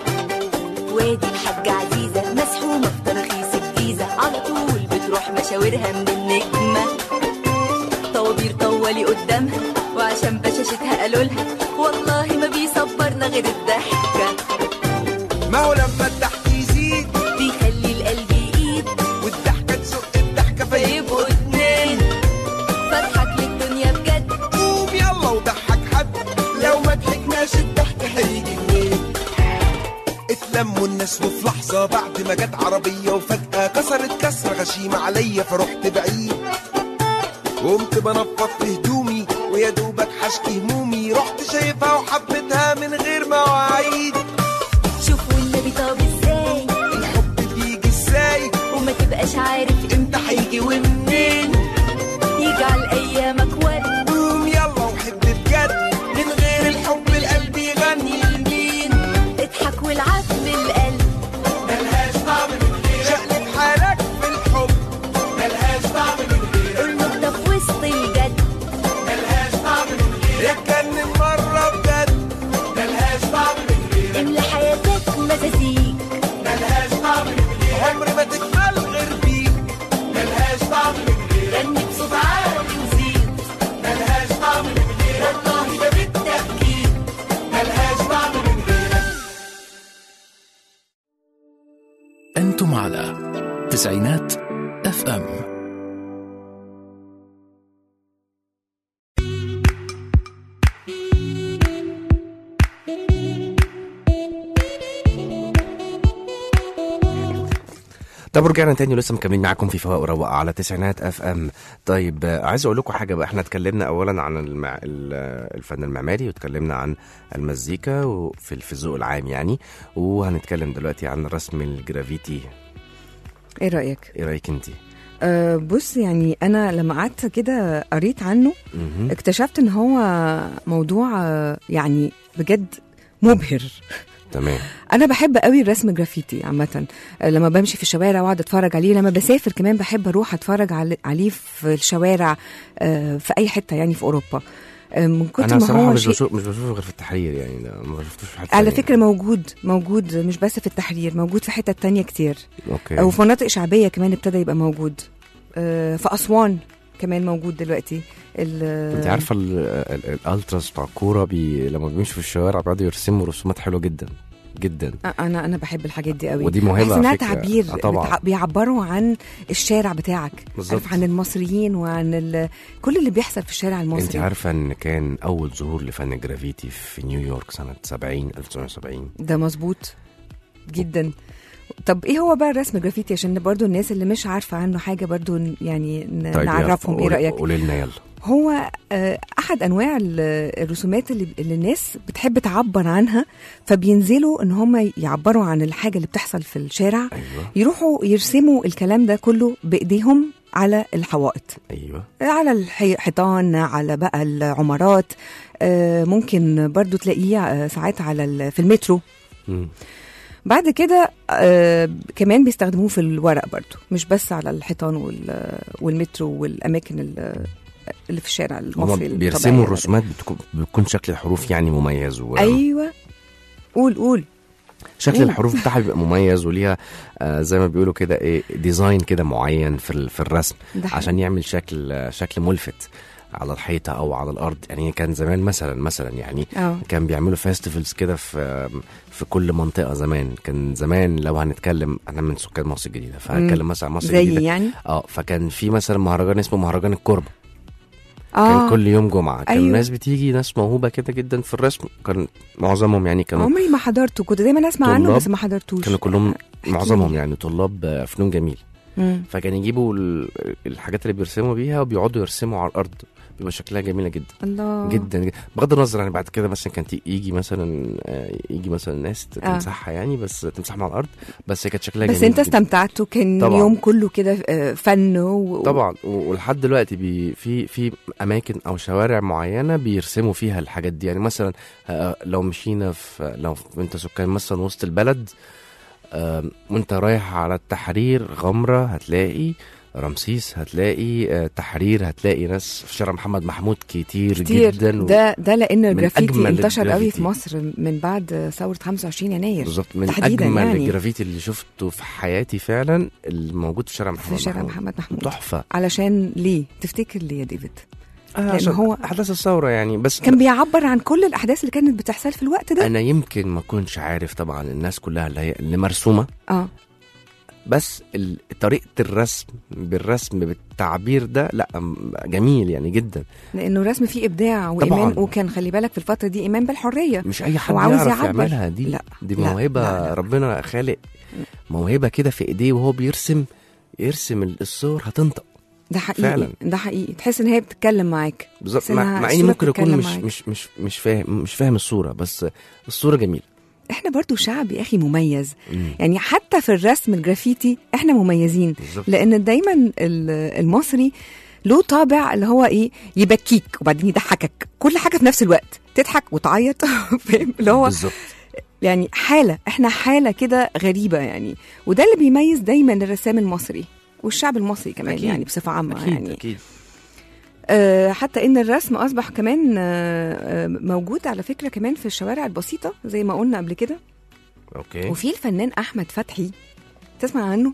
وادي الحاجة عزيزة مسحومة في تراخيص الجيزة على طول بتروح مشاورها من النجمة طوابير طوالي قدامها وعشان بشاشتها قالوا لها والله ما بيصبرنا غير الضحكة ما هو لما الضحك يزيد بيخلي القلب يقيد والضحكة تزق الضحكة فيبقى فيبقوا اتنين بضحك للدنيا بجد قوم يلا وضحك حد لو ما ضحكناش الضحك هيجي منين اتلموا الناس وفي لحظة بعد ما جت عربية وفجأة كسرت كسرة غشيمة عليا فرحت بعيد قمت بنفض في هدومي ويا دوبك حشكي همومي رحت شايفها وحبيتها من غير مواعيد شوف والنبي طب ازاي الحب بيجي ازاي وما تبقاش عارف امتى هيجي ومنين يجعل ايامك ورد قوم يلا وحب بجد من غير الحب القلب يغني مين اضحك والعب بالقلب ملهاش طعم من غير شقلب حالك في الحب ملهاش طعم من غير النقطة في وسط الجد ملهاش طعم من غير اتجنن مرة بجد ملهاش طعم من غير املى حياتك مزازيك ملهاش طعم من غير عمر ما تكمل غير بيك ملهاش طعم من غير غني بصوت عالي وزيد ملهاش طعم من غير والله ده بالتأكيد ملهاش طعم من غير أنتم على تسعينات اف ام طب رجعنا تاني ولسه مكملين معاكم في فواق وروقه على تسعينات اف ام طيب آه، عايز اقول لكم حاجه بقى احنا اتكلمنا اولا عن المع... ال- آه، الفن المعماري واتكلمنا عن المزيكا وفي في الذوق العام يعني وهنتكلم دلوقتي عن الرسم الجرافيتي ايه رايك ايه رايك انت أه بص يعني انا لما قعدت كده قريت عنه مهم. اكتشفت ان هو موضوع آه، يعني بجد مبهر تمام انا بحب قوي الرسم الجرافيتي عامه آه، لما بمشي في الشوارع واقعد اتفرج عليه لما بسافر كمان بحب اروح اتفرج على- عليه في الشوارع آه، في اي حته يعني في اوروبا آه، من كتر انا ما بصراحه هو مش شيء بشوف مش بشوفه غير في التحرير يعني ده ما شفتوش في حته على تانية. فكره موجود موجود مش بس في التحرير موجود في حتت تانية كتير اوكي وفي مناطق شعبيه كمان ابتدى يبقى موجود آه، في اسوان كمان موجود دلوقتي ال- انت عارفه ال- ال- الالتراس بتاع الكوره بي... لما بيمشوا في الشوارع بيقعدوا يرسموا رسومات حلوه جدا جدا انا انا بحب الحاجات دي قوي ودي موهبة بحس على انها فكرة. تعبير آه طبعاً. بتع- بيعبروا عن الشارع بتاعك بالظبط. عارف عن المصريين وعن ال... كل اللي بيحصل في الشارع انت المصري عارفه ان كان اول ظهور لفن الجرافيتي في نيويورك سنه 70 1970 ده مظبوط جدا طب ايه هو بقى الرسم الجرافيتي عشان برضو الناس اللي مش عارفه عنه حاجه برضو ن- يعني ن... طيب نعرفهم ايه قول- رايك قولي لنا يلا هو آه، احد انواع ال- الرسومات اللي, اللي الناس بتحب تعبر عنها فبينزلوا ان هم يعبروا عن الحاجه اللي بتحصل في الشارع ايوه يروحوا يرسموا الكلام ده كله بايديهم على الحوائط ايوه على الحيطان على بقى العمارات آه، ممكن برضو تلاقيه آه، ساعات على ال- في المترو مم. بعد كده آه، كمان بيستخدموه في الورق برضو مش بس على الحيطان وال- والمترو والاماكن ال- اللي في الشارع هما المصري بيرسموا الطبيعية. الرسومات بتكون, بتكون شكل الحروف يعني مميز و... ايوه قول قول شكل قول. الحروف بتاعها بيبقى مميز وليها آه زي ما بيقولوا كده ايه ديزاين كده معين في ال- في الرسم ده حقيقي. عشان يعمل شكل آه، شكل ملفت على الحيطه او على الارض يعني كان زمان مثلا مثلا يعني اه كان بيعملوا فيستيفالز كده في في كل منطقه زمان كان زمان لو هنتكلم انا من سكان مصر الجديده فهنتكلم مثلا عن مصر زي الجديده يعني اه فكان في مثلا مهرجان اسمه مهرجان الكربه اه كان كل يوم جمعه كان أيوة. الناس بتيجي ناس موهوبه كده جدا في الرسم كان معظمهم يعني كانوا عمري ما حضرته كنت دايما اسمع عنه طلاب بس ما حضرتوش كانوا كلهم احكي معظمهم لي. يعني طلاب آه، فنون جميل مم. فكان يجيبوا ال- الحاجات اللي بيرسموا بيها وبيقعدوا يرسموا على الارض بيبقى شكلها جميله جدا الله جدا جدا بغض النظر يعني بعد كده مثلا كانت يجي مثلا آه، يجي مثلا ناس آه. تمسحها يعني بس تمسحها على الارض بس هي كانت شكلها بس جميل انت جداً. استمتعت وكان طبعاً. يوم كله كده آه، فن و... طبعا و- ولحد دلوقتي بي في في اماكن او شوارع معينه بيرسموا فيها الحاجات دي يعني مثلا آه، لو مشينا في لو انت سكان مثلا وسط البلد آم، وانت رايح على التحرير غمره هتلاقي رمسيس هتلاقي آه، تحرير هتلاقي ناس في شارع محمد محمود كتير, كتير جدا و- ده ده لان الجرافيتي أجمل انتشر قوي الجرافيتي. في مصر من بعد ثوره 25 يناير بالظبط من تحديداً اجمل يعني. الجرافيتي اللي شفته في حياتي فعلا الموجود في شارع محمد في شارع محمود. محمد محمود تحفه علشان ليه تفتكر ليه يا ديفيد آه لأن عشان هو- احداث الثوره يعني بس كان بيعبر عن كل الاحداث اللي كانت بتحصل في الوقت ده انا يمكن ما كنتش عارف طبعا الناس كلها اللي هي اللي مرسومه اه بس ال- طريقه الرسم بالرسم بالتعبير ده لا م- جميل يعني جدا لانه الرسم فيه ابداع وايمان طبعاً. وكان خلي بالك في الفتره دي ايمان بالحريه مش اي حد هو عاوز يعرف يعبر. يعملها دي لا، دي لا، موهبه لا، لا. ربنا خالق موهبه كده في ايديه وهو بيرسم يرسم الصور هتنطق ده حقيقي فعلاً. ده حقيقي تحس ان هي بتتكلم معاك بالظبط بس إنها مع, مع اني الصورة ممكن اكون بتتكلم مش معاك. مش مش مش فاهم مش فاهم الصوره بس الصوره جميله احنا برضو شعب يا اخي مميز مم. يعني حتى في الرسم الجرافيتي احنا مميزين بالظبط لان دايما ال- المصري له طابع اللي هو ايه يبكيك وبعدين يضحكك كل حاجه في نفس الوقت تضحك وتعيط فاهم اللي هو بالظبط يعني حاله احنا حاله كده غريبه يعني وده اللي بيميز دايما الرسام المصري والشعب المصري كمان أكيد. يعني بصفه عامه اكيد يعني اكيد آه، حتى ان الرسم اصبح كمان آه، آه، موجود على فكره كمان في الشوارع البسيطه زي ما قلنا قبل كده اوكي وفي الفنان احمد فتحي تسمع عنه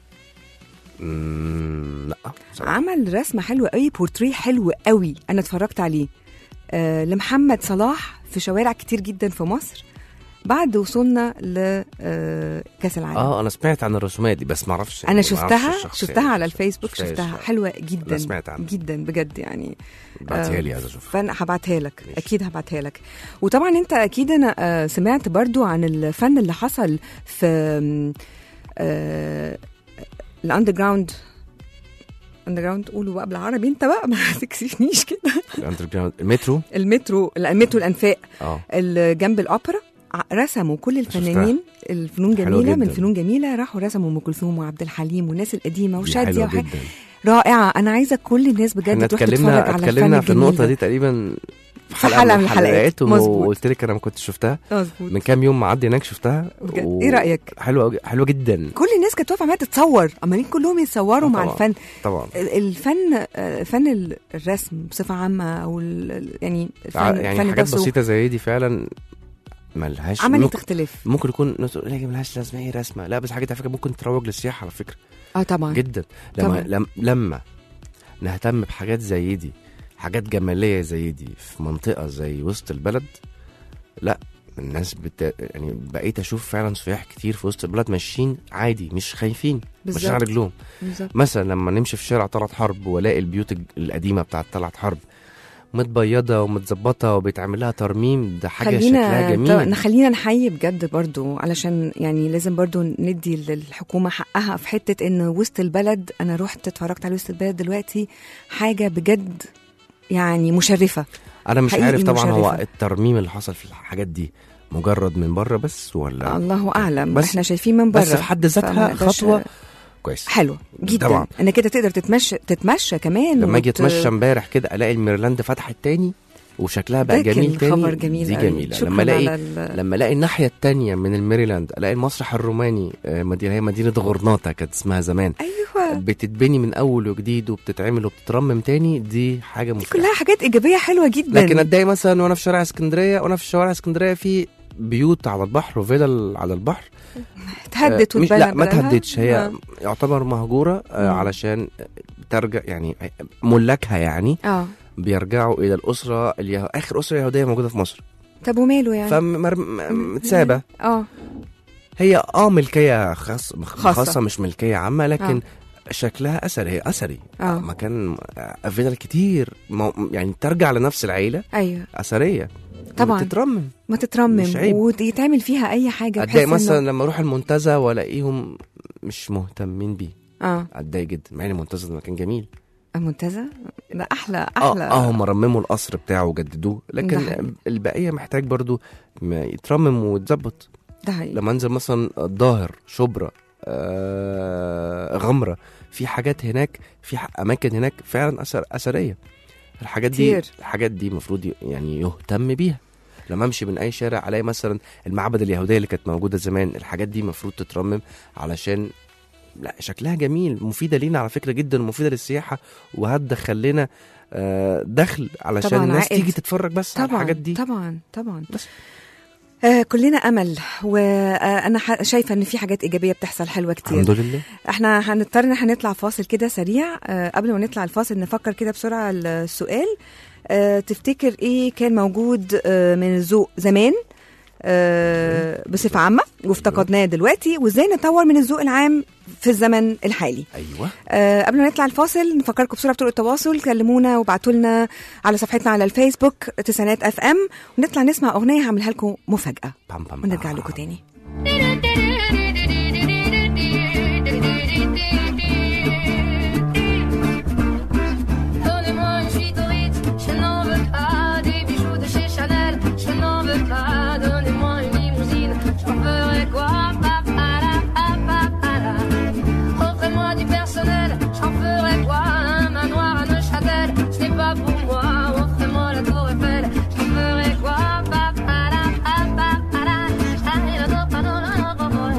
مم، لا بصراحة. عمل رسمه حلوه قوي بورتريه حلو قوي انا اتفرجت عليه آه لمحمد صلاح في شوارع كتير جدا في مصر بعد وصولنا لكاس العالم اه انا سمعت عن الرسومات دي بس ما اعرفش انا ما أعرفش شفتها الشخصية. شفتها على الفيسبوك شفتهاش. شفتها حلوه جدا أنا سمعت عنها. جدا بجد يعني بعتيها آه، لي عايز اشوفها فانا هبعتها لك ماشي. اكيد هبعتها لك وطبعا انت اكيد انا آه، سمعت برضو عن الفن اللي حصل في الاندر جراوند اندر جراوند قولوا بقى بالعربي انت بقى ما تكسفنيش كده الاندر جراوند المترو المترو المترو الانفاق اه اللي جنب الاوبرا ع- رسموا كل الفنانين الفنون حلوة جميله من جداً. فنون جميله راحوا رسموا ام كلثوم وعبد الحليم والناس القديمه دي وشاديه حلوة وحاجة جدا رائعه انا عايزه كل الناس احنا بجد تروح تتفرج اتكلمنا على اتكلمنا الفن في النقطة الجميل دي تقريبا في في حلقة من الحلقات مظبوط. وقلت لك انا ما كنتش شفتها ده. مظبوط من كام يوم معدي هناك شفتها بجد. إيه رأيك؟ حلوة أوي- حلوة جدا كل الناس كانت واقفه معايا تتصور عمالين كلهم يتصوروا مع طبعاً. الفن طبعا ال- الفن آه، فن ال- الرسم بصفه عامه او ال- ال- يعني الفن يعني الفن حاجات ده سوق. بسيطة زي دي فعلا ملهاش عملت ممكن, اختلاف ممكن يكون ناس تقول لك ملهاش لازمة هي رسمة لا بس حاجات على فكرة ممكن تروج للسياحة على فكرة اه طبعا جدا لما طبعاً. لم لما نهتم بحاجات زي دي حاجات جماليه زي دي في منطقه زي وسط البلد لا الناس بت... يعني بقيت اشوف فعلا سياح كتير في وسط البلد ماشيين عادي مش خايفين ماشيين على بالظبط رجلهم بالظبط مثلا لما نمشي في شارع طلعت حرب والاقي البيوت الج- القديمه بتاعت طلعت حرب متبيضه ومتظبطه وبيتعمل لها ترميم ده حاجه شكلها خلينا جميل ط- خلينا نحيي بجد برضو علشان يعني لازم برضو ندي للحكومة حقها في حتة ان وسط البلد انا رحت اتفرجت على وسط البلد دلوقتي حاجة بجد يعني مشرفة انا مش حقيقي عارف طبعا هو مشرفة. الترميم اللي حصل في الحاجات دي مجرد من بره بس ولا الله اعلم بس- احنا شايفين من بره بس في حد ذاتها فما نقدرش- خطوه كويس حلوة جدا طبعا. انك كده تقدر تتمشى تتمشى كمان لما اجي وت- اتمشى امبارح كده الاقي الميرلاند فتحت تاني وشكلها بقى ده كان جميل تاني خبر جميل دي قوي. جميله شكراً لما الاقي على ال- لما الاقي الناحيه التانية من الميريلاند الاقي المسرح الروماني آه، مدينه هي مدينه غرناطه كانت اسمها زمان ايوه بتتبني من اول وجديد وبتتعمل وبتترمم تاني دي حاجه دي مفرحه كلها حاجات ايجابية حلوة جدا لكن اتضايق مثلا وانا في شارع اسكندريه وانا في شوارع اسكندريه في بيوت على البحر وفيلل على البحر تهدت آه، مش وتبنى لا ما بدلها. تهددش هي آه. يعتبر مهجوره آه، مم. علشان ترجع يعني ملاكها يعني اه بيرجعوا الى الاسره اليه... اخر اسره يهوديه موجوده في مصر طب وماله يعني فمتسابه اه هي اه ملكيه خاص خاصة. خاصه, خاصة مش ملكيه عامه لكن آه. شكلها اثري هي اثري آه. مكان آه، فيلل كتير مو... يعني ترجع لنفس العيله ايوه اثريه طبعاً. تترمم ما تترمم مش عيب. ويتعمل فيها اي حاجه بحيث اتضايق إنه- مثلا لما اروح المنتزه والاقيهم مش مهتمين بيه اه اتضايق جدا مع ان المنتزه ده مكان جميل المنتزه ده احلى اه احلى اه هم رمموا القصر بتاعه وجددوه ده لكن حقيقي. البقيه محتاج برضو ما يترمم ويتظبط ده حقيقي لما انزل مثلا الظاهر شبرا آه غمره في حاجات هناك في ح- اماكن هناك فعلا اثر اثريه الحاجات دي كتير. الحاجات دي المفروض ي- يعني يهتم بيها لما امشي من اي شارع الاقي مثلا المعبد اليهوديه اللي كانت موجوده زمان الحاجات دي المفروض تترمم علشان لا شكلها جميل مفيده لينا على فكره جدا ومفيده للسياحه وهتدخل لنا آه، دخل علشان طبعاً الناس عائد. تيجي تتفرج بس على طبعا الحاجات دي طبعا طبعا بس. آه كلنا امل وانا ح- شايفه ان في حاجات ايجابيه بتحصل حلوه كتير الحمد لله احنا هنضطر ان احنا نطلع فاصل كده سريع آه قبل ما نطلع الفاصل نفكر كده بسرعه السؤال آه تفتكر ايه كان موجود آه من الذوق زمان آه بصفه عامه وافتقدناه دلوقتي وازاي نطور من الذوق العام في الزمن الحالي ايوه آه قبل ما نطلع الفاصل نفكركم بسرعه بطرق التواصل كلمونا وابعتوا لنا على صفحتنا على الفيسبوك تسعينات اف ام ونطلع نسمع اغنيه هعملها لكم مفاجاه بام بام ونرجع بام. لكم تاني Donnez-moi une suite au Ritz, je n'en veux pas des bijoux de chez Chanel, je n'en veux pas. Donnez-moi une limousine, j'en ferai quoi Pa, pa, la, pa, pa, pa, la. Offrez-moi du personnel, j'en ferai quoi Un manoir à Neuchâtel, ce n'est pas pour moi. Offrez-moi la tour Eiffel, j'en ferai quoi Pa, pa, la, pa, pa, pa, la. Ah, la, la, pa, la, la, pa, la.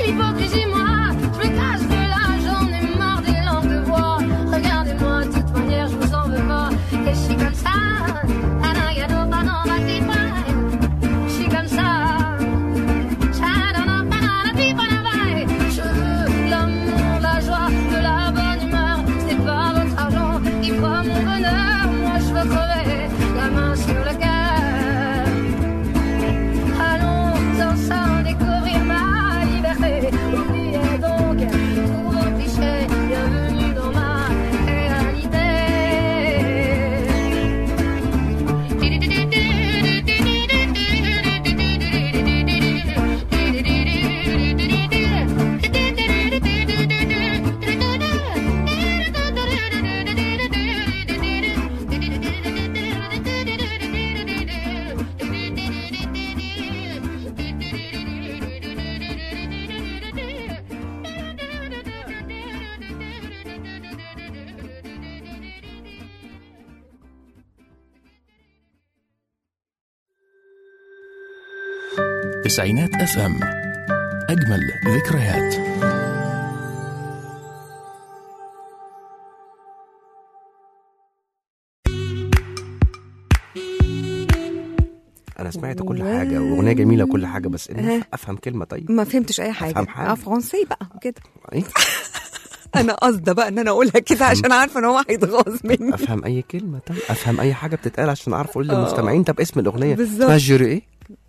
l'hypocrisie, moi, je me cache de là, j'en ai marre des langues de bois. Regardez-moi, de toute manière, je vous en veux pas. Et je suis comme ça. Anagado, pardon, ma petite fille. Je suis comme ça. Shadana, banana, pipana, bye. Je veux l'amour, la joie, de la bonne humeur. C'est pas votre argent qui fera mon bonheur. Moi, je veux crever la main sur le cœur. Allons ensemble découvrir ma liberté. Oubliez donc tous vos clichés. Bienvenue dans ma تسعينات اف ام اجمل ذكريات انا سمعت كل حاجه واغنيه جميله وكل حاجه بس إن ها. افهم كلمه طيب ما فهمتش اي حاجه أفهم حاجة. اه فرنسي بقى كده إيه؟ انا قصده بقى ان انا اقولها كده عشان عارفه ان هو هيتغاظ مني افهم اي كلمه طيب افهم اي حاجه بتتقال عشان اعرف اقول للمستمعين طب اسم الاغنيه بالظبط. اسمها جيرو ايه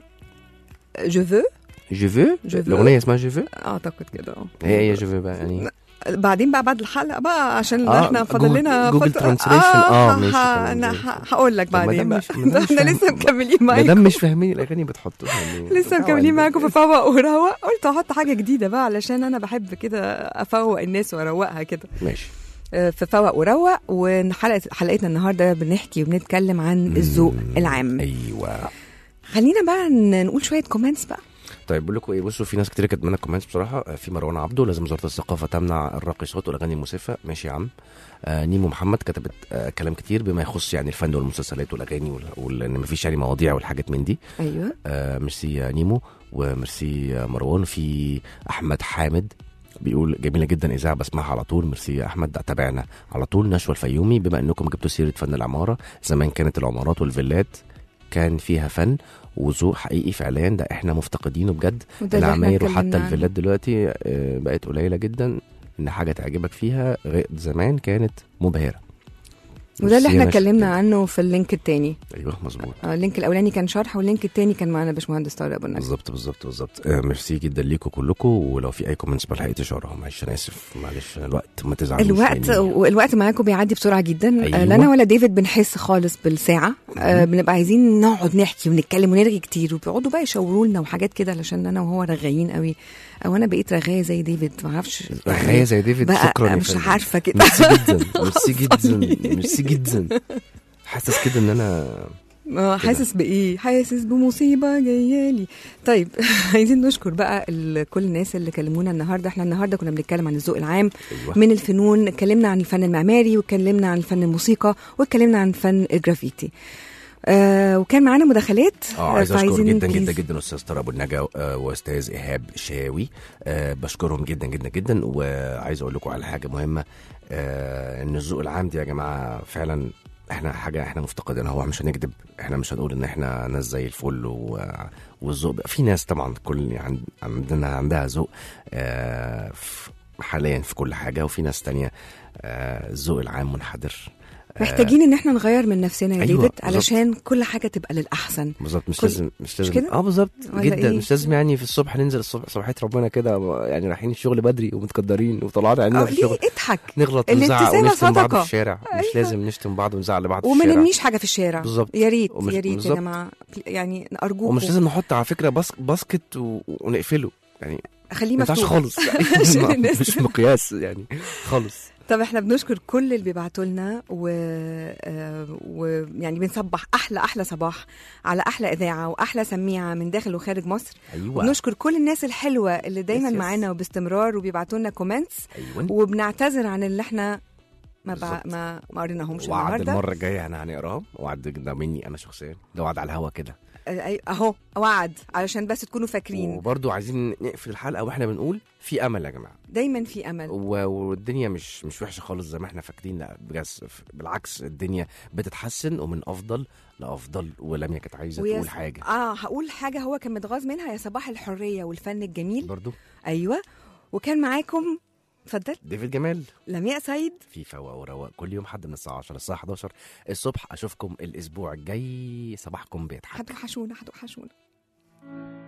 جو فو جو فو Je veux. الاغنيه اسمها جو فو اعتقد كده اه هي هي جو فو بقى يعني بعدين بقى بعد الحلقه بقى عشان آه، احنا فاضل جوجل- لنا جوجل فترة. ترانسليشن. آه، ه- ماشي، ه- تمام، انا زي ه- الفل. هقول لك طب ما بعدين دام بقى مش- ما دام مش احنا فاهم- لسه مكملين ما معاكم دام مش فاهمين الاغاني بتحطوها ليه؟ لسه مكملين معاكم في فوق وروق قلت احط حاجه جديده بقى علشان انا بحب كده افوق الناس واروقها كده ماشي آه، في فوق وروق وحلقه حلقتنا النهارده بنحكي وبنتكلم عن الذوق العام ايوه خلينا بقى ن- نقول شويه كومنتس بقى طيب بقول لكم ايه بصوا في ناس كتير كانت منها كومنتس بصراحه آه، في مروان عبده لازم وزاره الثقافه تمنع الراقصات والاغاني المسفه ماشي يا عم آه نيمو محمد كتبت آه كلام كتير بما يخص يعني الفن والمسلسلات والاغاني وال- وان مفيش يعني مواضيع والحاجات من دي ايوه آه ميرسي يا نيمو وميرسي يا مروان في احمد حامد بيقول جميله جدا اذاعه بسمعها على طول ميرسي يا احمد تابعنا على طول نشوى الفيومي بما انكم جبتوا سيره فن العماره زمان كانت العمارات والفيلات كان فيها فن وذوق حقيقي فعليا ده احنا مفتقدينه بجد وده اللي احنا العماير اتكلمنا وحتى عنه. الفيلات دلوقتي آه، بقت قليله جدا ان حاجه تعجبك فيها غير زمان كانت مبهره وده اللي ميرسي احنا يا نشوى. اتكلمنا عنه في اللينك التاني ايوه مظبوط آه، اللينك الاولاني كان شرح واللينك التاني كان معانا باشمهندس طارق ابو النجم بالظبط بالظبط بالظبط آه ميرسي جدا ليكم كلكم ولو في اي كومنتس ما لحقتش اقراهم معلش انا اسف معلش الوقت ما تزعلوش الوقت يعني. والوقت معاكم بيعدي بسرعه جدا أيوة. أيوة. لا انا ولا ديفيد بنحس خالص بالساعه آه بنبقى عايزين نقعد نحكي ونتكلم ونرغي كتير وبيقعدوا بقى يشاوروا لنا وحاجات كده علشان انا وهو رغايين قوي او انا بقيت رغايه زي ديفيد ما اعرفش رغاية زي ديفيد بقى شكرا يا مش فندم. عارفه كده ميرسي جدا ميرسي جدا ميرسي جدا حاسس كده ان انا اه حاسس بايه حاسس بمصيبه جايالي طيب عايزين نشكر بقى ال- كل الناس اللي كلمونا النهارده احنا النهارده كنا بنتكلم عن الذوق العام أيوة. من الفنون اتكلمنا عن الفن المعماري واتكلمنا عن الفن الموسيقى واتكلمنا عن فن الجرافيتي آه وكان معانا مداخلات اه عايز اشكر فعايزين جدا please- جدا جدا استاذ طارق ابو النجا آه، واستاذ ايهاب شاوي آه بشكرهم جدا جدا جدا وعايز اقول لكم على حاجه مهمه آه ان الذوق العام دي يا جماعه فعلا احنا حاجه احنا مفتقدينها هو مش هنكذب احنا مش هنقول ان احنا ناس زي الفل و... والذوق بقى- في ناس طبعا كل عن... عندنا عندها ذوق آه في- حاليا في كل حاجه وفي ناس تانية آه الذوق العام منحدر آه، محتاجين ان احنا نغير من نفسنا يا أيوة، ديفيد بالظبط. علشان كل حاجه تبقى للاحسن بالظبط مش كل- لازم مش لازم كده؟ اه بالظبط ولا جدا إيه؟ مش لازم يعني في الصبح ننزل الصبح صباحيه ربنا كده يعني رايحين الشغل بدري ومتقدرين وطلعنا عيننا آه، في ليه الشغل اضحك نغلط ونزعق الابتسامة ونشتم بعض صدقة. في الشارع مش أيوة. لازم نشتم بعض ونزعق لبعض في وما الشارع نرميش حاجه في الشارع بالظبط. يا ريت ومش- يا ريت يا بالظبط. جماعه يعني ارجوكم ومش لازم نحط على فكره باسك باسكت و... ونقفله يعني خليه ما ينفعش مفتوح خالص عشان الناس مش مقياس يعني خالص طب احنا بنشكر كل اللي بيبعتوا لنا و... آه، ويعني بنصبح احلى احلى صباح على احلى اذاعه واحلى سميعه من داخل وخارج مصر ايوه ونشكر كل الناس الحلوه اللي دايما يس، يس. معانا وباستمرار وبيبعتوا لنا كومنتس ايوه وبنعتذر عن اللي احنا ما بع... بالظبط. ما ما قريناهمش وعد النهارده المره الجايه احنا هنقراهم وعد ده مني انا شخصيا ده وعد على الهوا كده آه، أي- اهو وعد علشان بس تكونوا فاكرين وبرضو عايزين نقفل الحلقه واحنا بنقول في امل يا جماعه دايما في امل و- والدنيا مش مش وحشه خالص زي ما احنا فاكرين لا بجد بالعكس الدنيا بتتحسن ومن افضل لافضل ولميا كانت عايزه ويا تقول س- حاجه اه هقول حاجه هو كان متغاظ منها يا صباح الحريه والفن الجميل برضو ايوه وكان معاكم اتفضل ديفيد جمال لمياء سيد في فوا ورواق كل يوم حد من الساعه 10 للساعه 11 الصبح اشوفكم الاسبوع الجاي صباحكم بيضحك هتوحشونا هتوحشونا